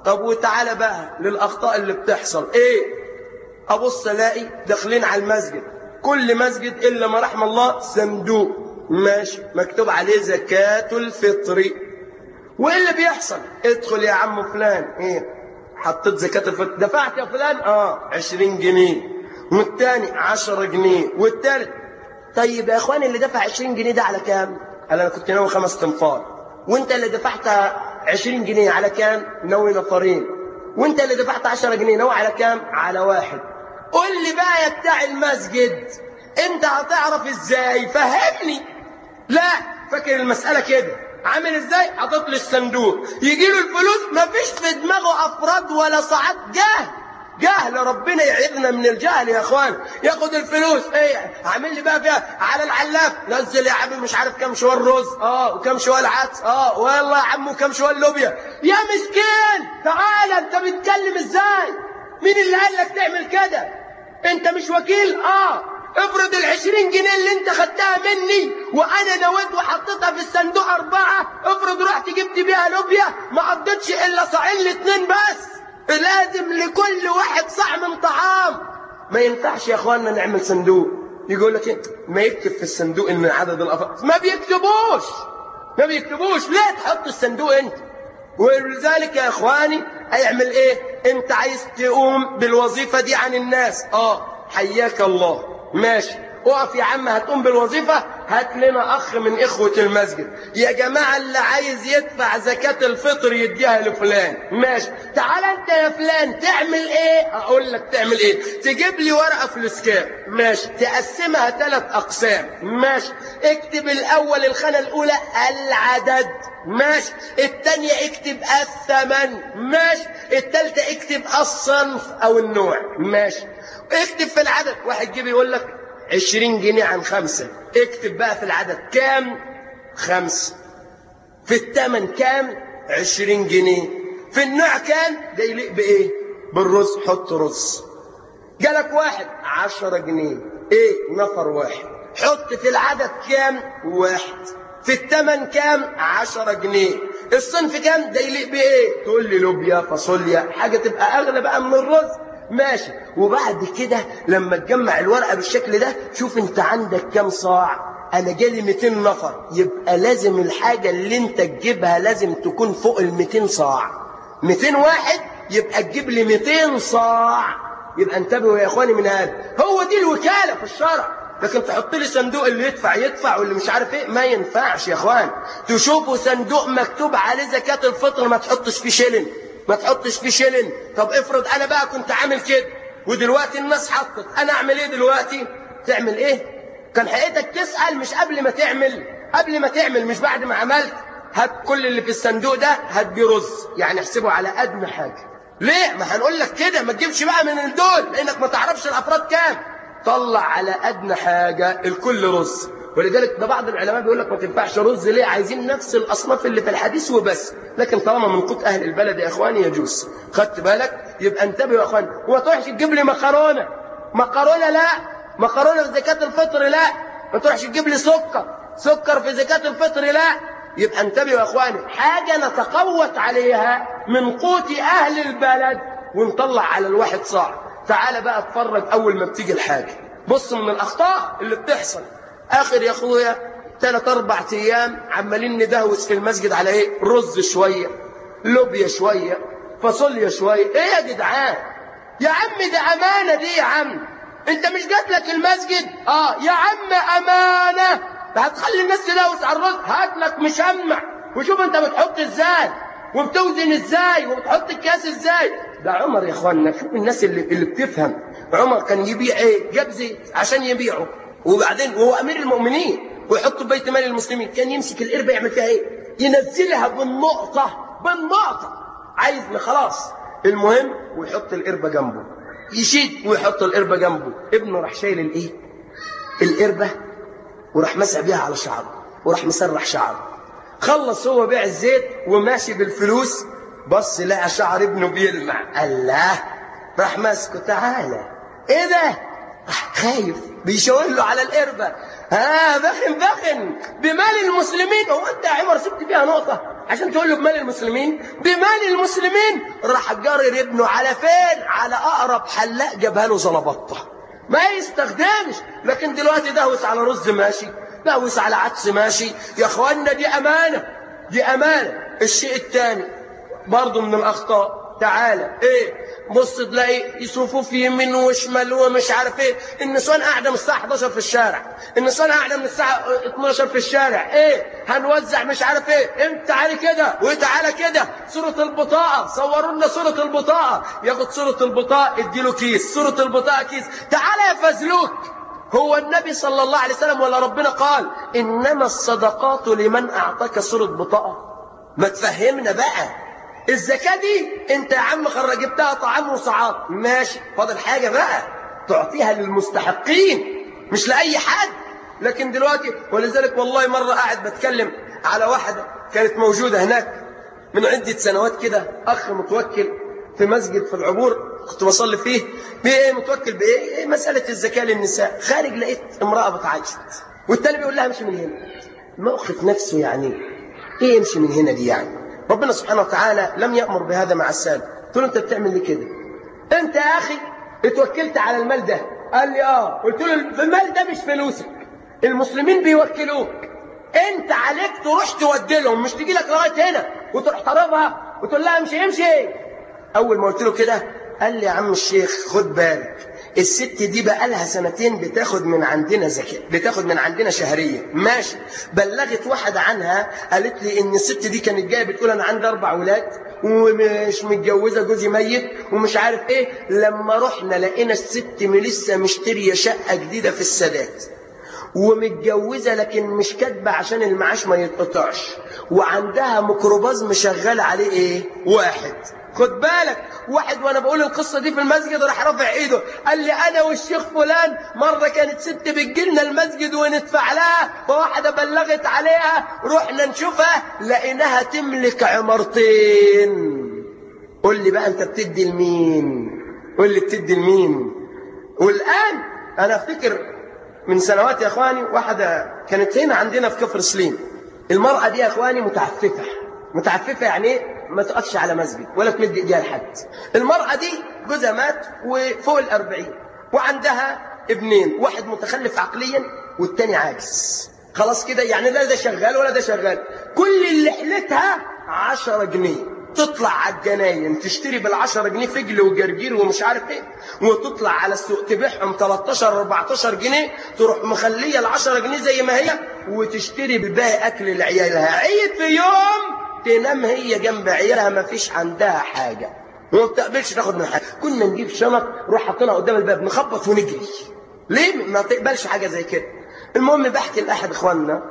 طب وتعالى بقى للأخطاء اللي بتحصل إيه أبص ألاقي داخلين على المسجد كل مسجد إلا ما رحم الله صندوق ماشي مكتوب عليه زكاة الفطر وإيه اللي بيحصل ادخل يا عم فلان إيه حطيت زكاة الفطر دفعت يا فلان آه عشرين جنيه والتاني عشرة جنيه والتالت طيب يا اخواني اللي دفع 20 جنيه ده على كام؟ قال انا كنت ناوي خمس تنفار وانت اللي دفعت 20 جنيه على كام؟ ناوي نفرين وانت اللي دفعت 10 جنيه ناوي على كام؟ على واحد قول لي بقى يا بتاع المسجد انت هتعرف ازاي؟ فهمني لا فاكر المسألة كده عامل ازاي؟ حاطط لي الصندوق يجي له الفلوس مفيش في دماغه افراد ولا صعاد جهل جهل ربنا يعيذنا من الجهل يا اخوان ياخد الفلوس ايه عامل لي بقى فيها على العلاف نزل يا عم مش عارف كم شوال رز اه وكم شوال عدس اه والله يا عم وكم شوال لوبيا يا مسكين تعالى انت بتتكلم ازاي مين اللي قال لك تعمل كده انت مش وكيل اه افرض العشرين جنيه اللي انت خدتها مني وانا نويت وحطيتها في الصندوق اربعة افرض رحت جبت بيها لوبيا ما قضيتش الا صاعين الاتنين بس لازم لكل واحد صاع من طعام ما ينفعش يا اخواننا نعمل صندوق يقول لك إيه؟ ما يكتب في الصندوق ان عدد الافراد ما بيكتبوش ما بيكتبوش ليه تحط الصندوق انت ولذلك يا اخواني هيعمل ايه انت عايز تقوم بالوظيفه دي عن الناس اه حياك الله ماشي اقف يا عم هتقوم بالوظيفة هات لنا أخ من إخوة المسجد يا جماعة اللي عايز يدفع زكاة الفطر يديها لفلان ماشي تعال أنت يا فلان تعمل إيه أقول لك تعمل إيه تجيب لي ورقة فلوسكاب ماشي تقسمها ثلاث أقسام ماشي اكتب الأول الخانة الأولى العدد ماشي الثانية اكتب الثمن ماشي الثالثة اكتب الصنف أو النوع ماشي اكتب في العدد واحد جيب يقول لك عشرين جنيه عن خمسة اكتب بقى في العدد كام خمسة في الثمن كام عشرين جنيه في النوع كام ده يليق بايه بالرز حط رز جالك واحد عشرة جنيه ايه نفر واحد حط في العدد كام واحد في الثمن كام عشرة جنيه الصنف كام ده يليق بايه تقول لي لوبيا فاصوليا حاجة تبقى اغلى بقى من الرز ماشي وبعد كده لما تجمع الورقة بالشكل ده شوف انت عندك كام صاع انا جالي 200 نفر يبقى لازم الحاجة اللي انت تجيبها لازم تكون فوق ال 200 صاع 200 واحد يبقى تجيب لي 200 صاع يبقى انتبهوا يا اخواني من هذا هو دي الوكالة في الشرع لكن تحط لي صندوق اللي يدفع يدفع واللي مش عارف ايه ما ينفعش يا اخوان تشوفوا صندوق مكتوب عليه زكاة الفطر ما تحطش فيه شيلن ما تحطش فيه شيلن طب افرض انا بقى كنت عامل كده ودلوقتي الناس حطت انا اعمل ايه دلوقتي تعمل ايه كان حقيقتك تسأل مش قبل ما تعمل قبل ما تعمل مش بعد ما عملت هات كل اللي في الصندوق ده هات بيه رز يعني احسبه على ادنى حاجة ليه ما هنقول لك كده ما تجيبش بقى من دول لانك ما تعرفش الافراد كام طلع على ادنى حاجة الكل رز ولذلك ده بعض العلماء بيقول لك ما تنفعش رز ليه عايزين نفس الاصناف اللي في الحديث وبس لكن طالما من قوت اهل البلد يا اخواني يجوز خدت بالك يبقى انتبهوا يا اخواني وما تروحش تجيب لي مكرونه مكرونه لا مكرونه في زكاه الفطر لا ما تروحش تجيب لي سكر سكر في زكاه الفطر لا يبقى انتبهوا يا اخواني حاجه نتقوت عليها من قوت اهل البلد ونطلع على الواحد صاع تعال بقى اتفرج اول ما بتيجي الحاجه بص من الاخطاء اللي بتحصل اخر يا اخويا ثلاث اربع ايام عمالين ندهوس في المسجد على ايه رز شويه لوبيا شويه فاصوليا شويه ايه يا جدعان يا عم ده امانه دي يا عم انت مش جات لك المسجد اه يا عم امانه هتخلي الناس تدوس على الرز هات لك مشمع وشوف انت بتحط ازاي وبتوزن ازاي وبتحط الكاس ازاي ده عمر يا اخوانا شوف الناس اللي اللي بتفهم عمر كان يبيع ايه جاب زيت عشان يبيعه وبعدين وهو امير المؤمنين ويحطه في بيت مال المسلمين كان يمسك القربة يعمل فيها ايه ينزلها بالنقطة بالنقطة عايز خلاص المهم ويحط القربة جنبه يشيد ويحط القربة جنبه ابنه راح شايل الايه القربة وراح مسح بيها على شعره وراح مسرح شعره خلص هو بيع الزيت وماشي بالفلوس بص لقى شعر ابنه بيلمع الله راح ماسكه تعالى ايه ده راح خايف بيشاور له على القربة ها بخن بخن بمال المسلمين هو انت يا عمر سبت فيها نقطة عشان تقول له بمال المسلمين بمال المسلمين راح جرر ابنه على فين على اقرب حلاق جابها له زلبطه ما يستخدمش لكن دلوقتي دهوس على رز ماشي دهوس على عدس ماشي يا اخوانا دي امانه دي امانه الشيء الثاني برضه من الاخطاء تعالى ايه بص تلاقي يصرفوا في يمين وشمال ومش عارف ايه النسوان قاعده من الساعه 11 في الشارع النسوان قاعده من الساعه 12 في الشارع ايه هنوزع مش عارف ايه انت تعالى كده وتعالى كده صوره البطاقه صوروا لنا صوره البطاقه ياخد صوره البطاقه اديله كيس صوره البطاقه كيس تعالى يا فزلوك هو النبي صلى الله عليه وسلم ولا ربنا قال انما الصدقات لمن اعطاك صوره بطاقه ما تفهمنا بقى الزكاة دي انت يا عم خرج جبتها طعام وصعاد ماشي فاضل حاجة بقى تعطيها للمستحقين مش لأي حد لكن دلوقتي ولذلك والله مرة قاعد بتكلم على واحدة كانت موجودة هناك من عدة سنوات كده أخ متوكل في مسجد في العبور كنت بصلي فيه بإيه متوكل بإيه إيه مسألة الزكاة للنساء خارج لقيت امرأة بتعجب والتاني بيقول لها امشي من هنا موقف نفسه يعني ايه امشي من هنا دي يعني ربنا سبحانه وتعالى لم يأمر بهذا مع السادة قلت له انت بتعمل ليه كده انت يا اخي اتوكلت على المال ده قال لي اه قلت له المال ده مش فلوسك المسلمين بيوكلوك انت عليك تروح تودي لهم مش تجي لك لغايه هنا وتروح طالبها وتقول لها امشي امشي اول ما قلت له كده قال لي يا عم الشيخ خد بالك الست دي بقى لها سنتين بتاخد من عندنا زكاة بتاخد من عندنا شهرية ماشي بلغت واحدة عنها قالت لي ان الست دي كانت جاية بتقول انا عندي اربع ولاد ومش متجوزة جوزي ميت ومش عارف ايه لما رحنا لقينا الست لسه مشترية شقة جديدة في السادات ومتجوزة لكن مش كاتبة عشان المعاش ما يتقطعش وعندها ميكروباص مشغل عليه ايه واحد خد بالك واحد وانا بقول القصه دي في المسجد راح رافع ايده قال لي انا والشيخ فلان مره كانت ست بتجيلنا المسجد وندفع لها فواحده بلغت عليها رحنا نشوفها لقيناها تملك عمارتين قول لي بقى انت بتدي لمين قول لي بتدي لمين والان انا افتكر من سنوات يا اخواني واحده كانت هنا عندنا في كفر سليم المراه دي يا اخواني متعففه متعففه يعني ايه ما تقفش على مسجد ولا تمد ايديها لحد المرأة دي جوزها مات وفوق الأربعين وعندها ابنين واحد متخلف عقليا والتاني عاجز خلاص كده يعني لا ده شغال ولا ده شغال كل اللي حلتها عشرة جنيه تطلع على الجناين تشتري بالعشرة جنيه فجل وجرجير ومش عارف ايه وتطلع على السوق تبيعهم 13 14 جنيه تروح مخليه العشرة جنيه زي ما هي وتشتري بالباقي اكل لعيالها عيد في يوم تنام هي جنب عيالها ما فيش عندها حاجة وما بتقبلش تاخد من حاجة كنا نجيب شنط نروح حاطينها قدام الباب نخبط ونجري ليه ما تقبلش حاجة زي كده المهم بحكي لأحد إخواننا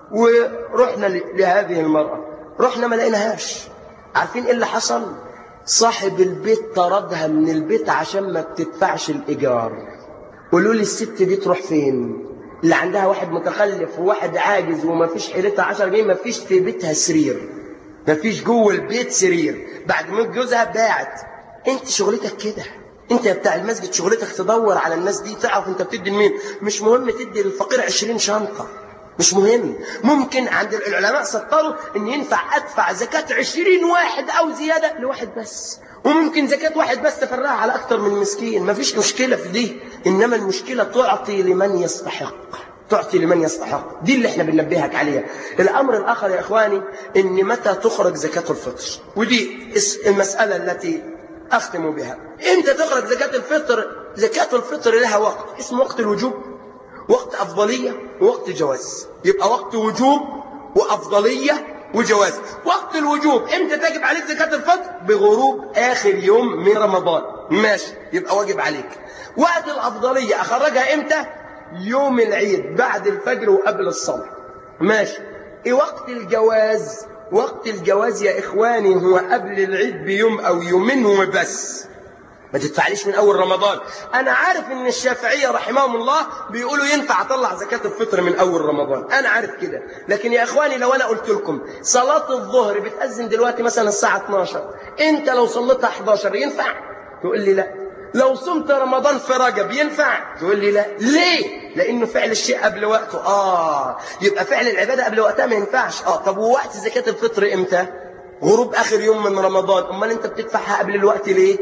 ورحنا لهذه المرأة رحنا ما لقيناهاش عارفين ايه اللي حصل صاحب البيت طردها من البيت عشان ما بتدفعش الإيجار قولوا لي الست دي تروح فين اللي عندها واحد متخلف وواحد عاجز وما فيش حيلتها 10 جنيه ما فيش في بيتها سرير ما فيش جوه البيت سرير بعد ما جوزها باعت انت شغلتك كده انت يا بتاع المسجد شغلتك تدور على الناس دي تعرف انت بتدي لمين مش مهم تدي للفقير 20 شنطه مش مهم ممكن عند العلماء سطروا ان ينفع ادفع زكاة 20 واحد او زيادة لواحد بس وممكن زكاة واحد بس تفرقها على اكتر من مسكين مفيش مشكلة في دي انما المشكلة تعطي لمن يستحق تعطي لمن يستحق دي اللي احنا بننبهك عليها الامر الاخر يا اخواني ان متى تخرج زكاة الفطر ودي المسألة التي اختم بها امتى تخرج زكاة الفطر زكاة الفطر لها وقت اسمه وقت الوجوب وقت أفضلية ووقت جواز يبقى وقت وجوب وأفضلية وجواز وقت الوجوب امتى تجب عليك زكاة الفطر بغروب آخر يوم من رمضان ماشي يبقى واجب عليك وقت الأفضلية أخرجها امتى يوم العيد بعد الفجر وقبل الصلاة ماشي ايه وقت الجواز وقت الجواز يا إخواني هو قبل العيد بيوم أو يومين وبس ما تدفعليش من أول رمضان أنا عارف إن الشافعية رحمهم الله بيقولوا ينفع أطلع زكاة الفطر من أول رمضان أنا عارف كده لكن يا إخواني لو أنا قلت لكم صلاة الظهر بتأذن دلوقتي مثلا الساعة 12 أنت لو صليتها 11 ينفع تقول لي لا لو صمت رمضان في رجب ينفع تقول لي لا ليه لأنه فعل الشيء قبل وقته آه يبقى فعل العبادة قبل وقتها ما ينفعش آه طب ووقت زكاة الفطر إمتى غروب آخر يوم من رمضان أمال أنت بتدفعها قبل الوقت ليه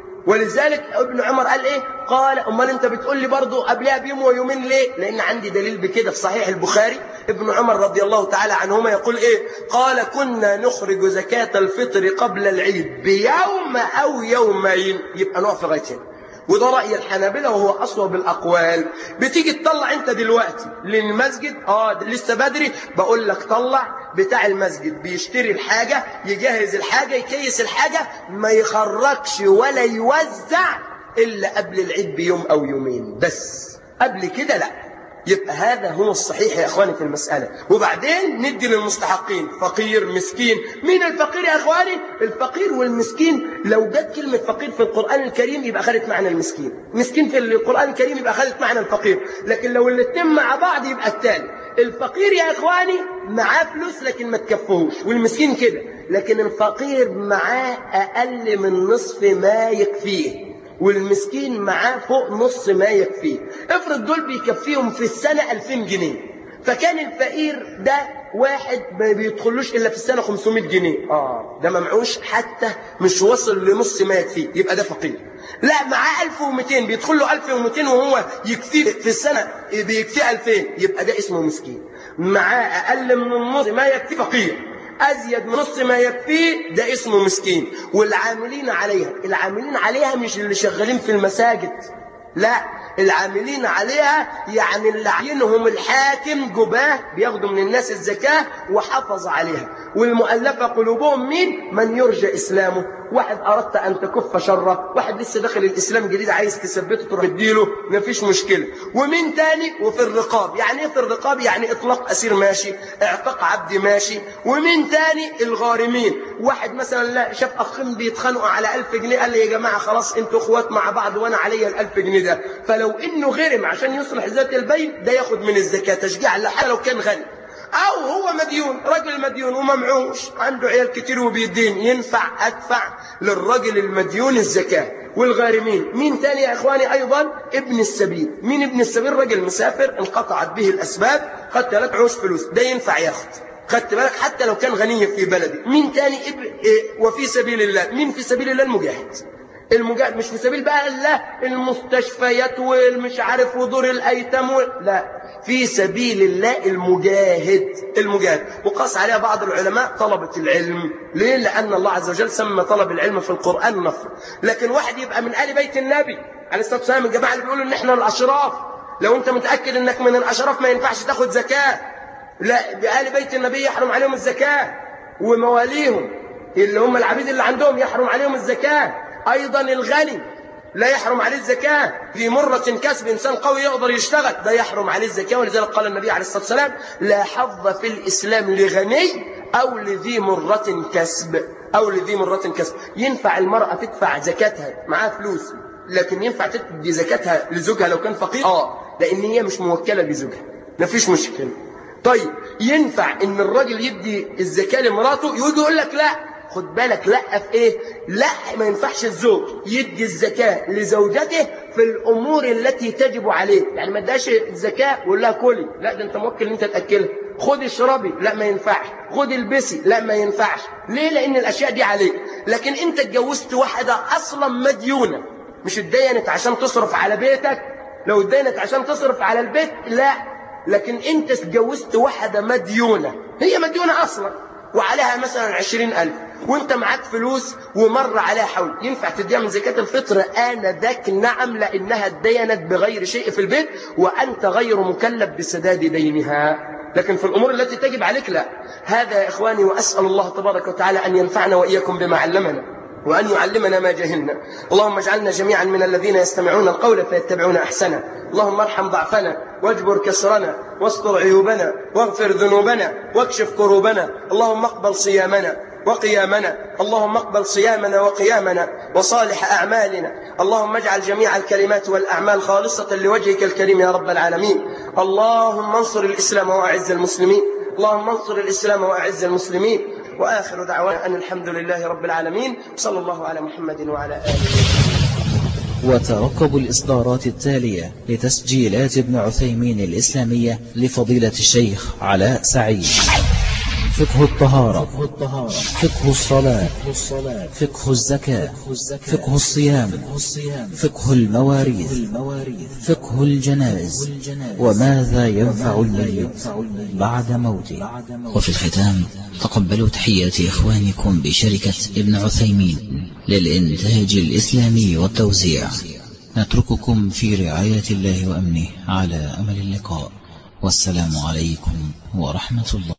ولذلك ابن عمر قال ايه قال امال انت بتقول لي برضه قبلها بيوم ويومين ليه لان عندي دليل بكده في صحيح البخاري ابن عمر رضي الله تعالى عنهما يقول ايه قال كنا نخرج زكاة الفطر قبل العيد بيوم او يومين يبقى نقف لغايه هنا وده رأي الحنابلة وهو أصوب الأقوال بتيجي تطلع أنت دلوقتي للمسجد آه لسه بدري بقول لك طلع بتاع المسجد بيشتري الحاجة يجهز الحاجة يكيس الحاجة ما يخرجش ولا يوزع إلا قبل العيد بيوم أو يومين بس قبل كده لا يبقى هذا هو الصحيح يا اخواني في المسألة وبعدين ندي للمستحقين فقير مسكين مين الفقير يا اخواني الفقير والمسكين لو جت كلمة فقير في القرآن الكريم يبقى خدت معنى المسكين مسكين في القرآن الكريم يبقى خدت معنى الفقير لكن لو الاثنين مع بعض يبقى التالي الفقير يا اخواني معاه فلوس لكن ما تكفهوش والمسكين كده لكن الفقير معاه اقل من نصف ما يكفيه والمسكين معاه فوق نص ما يكفيه افرض دول بيكفيهم في السنة 2000 جنيه فكان الفقير ده واحد ما بيدخلوش إلا في السنة 500 جنيه آه ده ما معوش حتى مش واصل لنص ما يكفيه يبقى ده فقير لا معاه 1200 بيدخل له 1200 وهو يكفيه في السنة بيكفيه 2000 يبقى ده اسمه مسكين معاه أقل من النص ما يكفيه فقير أزيد من نص ما يكفيه ده اسمه مسكين والعاملين عليها العاملين عليها مش اللي شغالين في المساجد لا العاملين عليها يعني اللي عينهم الحاكم جباه بياخدوا من الناس الزكاة وحافظ عليها والمؤلفة قلوبهم مين من يرجى إسلامه واحد أردت أن تكف شره واحد لسه داخل الإسلام جديد عايز تثبته تروح تديله مفيش مشكلة ومين تاني وفي الرقاب يعني ايه في الرقاب يعني إطلاق أسير ماشي اعتق عبد ماشي ومين تاني الغارمين واحد مثلا لا شاف أخين بيتخانقوا على ألف جنيه قال لي يا جماعة خلاص انتوا اخوات مع بعض وأنا عليا الألف جنيه ده فلو إنه غرم عشان يصلح ذات البين ده ياخد من الزكاة تشجيع حتى لو كان غني أو هو مديون رجل مديون وممعوش عنده عيال كتير وبيدين ينفع أدفع للرجل المديون الزكاة والغارمين مين تاني يا إخواني أيضا ابن السبيل مين ابن السبيل رجل مسافر انقطعت به الأسباب قد لك عوش فلوس ده ينفع ياخد خدت بالك حتى لو كان غني في بلدي مين تاني ابن إيه وفي سبيل الله مين في سبيل الله المجاهد المجاهد مش في سبيل بقى الله المستشفيات والمش عارف ودور الايتام و... لا في سبيل الله المجاهد المجاهد وقاس عليها بعض العلماء طلبة العلم ليه لأن الله عز وجل سمى طلب العلم في القرآن نفر لكن واحد يبقى من آل بيت النبي عليه الصلاة والسلام الجماعة اللي بيقولوا إن إحنا الأشراف لو أنت متأكد إنك من الأشراف ما ينفعش تاخد زكاة لا بآل بيت النبي يحرم عليهم الزكاة ومواليهم اللي هم العبيد اللي عندهم يحرم عليهم الزكاة أيضا الغني لا يحرم عليه الزكاة في مرة كسب إنسان قوي يقدر يشتغل ده يحرم عليه الزكاة ولذلك قال النبي عليه الصلاة والسلام لا حظ في الإسلام لغني أو لذي مرة كسب أو لذي مرة كسب ينفع المرأة تدفع زكاتها معاها فلوس لكن ينفع تدي زكاتها لزوجها لو كان فقير آه لأن هي مش موكلة بزوجها مفيش مشكلة طيب ينفع ان الراجل يدي الزكاة لمراته يقول يقول لك لا خد بالك لا في ايه لا ما ينفعش الزوج يدي الزكاة لزوجته في الامور التي تجب عليه يعني ما اداش الزكاة ويقول لها كلي لا ده انت موكل ان انت تاكلها خدي اشربي لا ما ينفعش خدي البسي لا ما ينفعش ليه لان الاشياء دي عليك لكن انت اتجوزت واحدة اصلا مديونة مش اتدينت عشان تصرف على بيتك لو اتدينت عشان تصرف على البيت لا لكن انت اتجوزت واحدة مديونة هي مديونة اصلا وعليها مثلا عشرين ألف وانت معاك فلوس ومر عليها حول ينفع تديها من زكاة الفطر آن ذاك نعم لأنها اتدينت بغير شيء في البيت وأنت غير مكلف بسداد دينها لكن في الأمور التي تجب عليك لا هذا يا إخواني وأسأل الله تبارك وتعالى أن ينفعنا وإياكم بما علمنا وأن يعلمنا ما جهلنا اللهم اجعلنا جميعا من الذين يستمعون القول فيتبعون أحسنه اللهم ارحم ضعفنا واجبر كسرنا واستر عيوبنا واغفر ذنوبنا واكشف كروبنا اللهم اقبل صيامنا وقيامنا اللهم اقبل صيامنا وقيامنا وصالح أعمالنا اللهم اجعل جميع الكلمات والأعمال خالصة لوجهك الكريم يا رب العالمين اللهم انصر الإسلام وأعز المسلمين اللهم انصر الإسلام وأعز المسلمين وآخر دعوانا أن الحمد لله رب العالمين صلى الله على محمد وعلى آله وترقبوا الإصدارات التالية لتسجيلات ابن عثيمين الإسلامية لفضيلة الشيخ علاء سعيد فقه الطهارة فقه الصلاة فقه الزكاة فقه الصيام فقه المواريث فقه الجنائز وماذا ينفع الميت بعد موته وفي الختام تقبلوا تحيات إخوانكم بشركة ابن عثيمين للإنتاج الإسلامي والتوزيع نترككم في رعاية الله وأمنه على أمل اللقاء والسلام عليكم ورحمة الله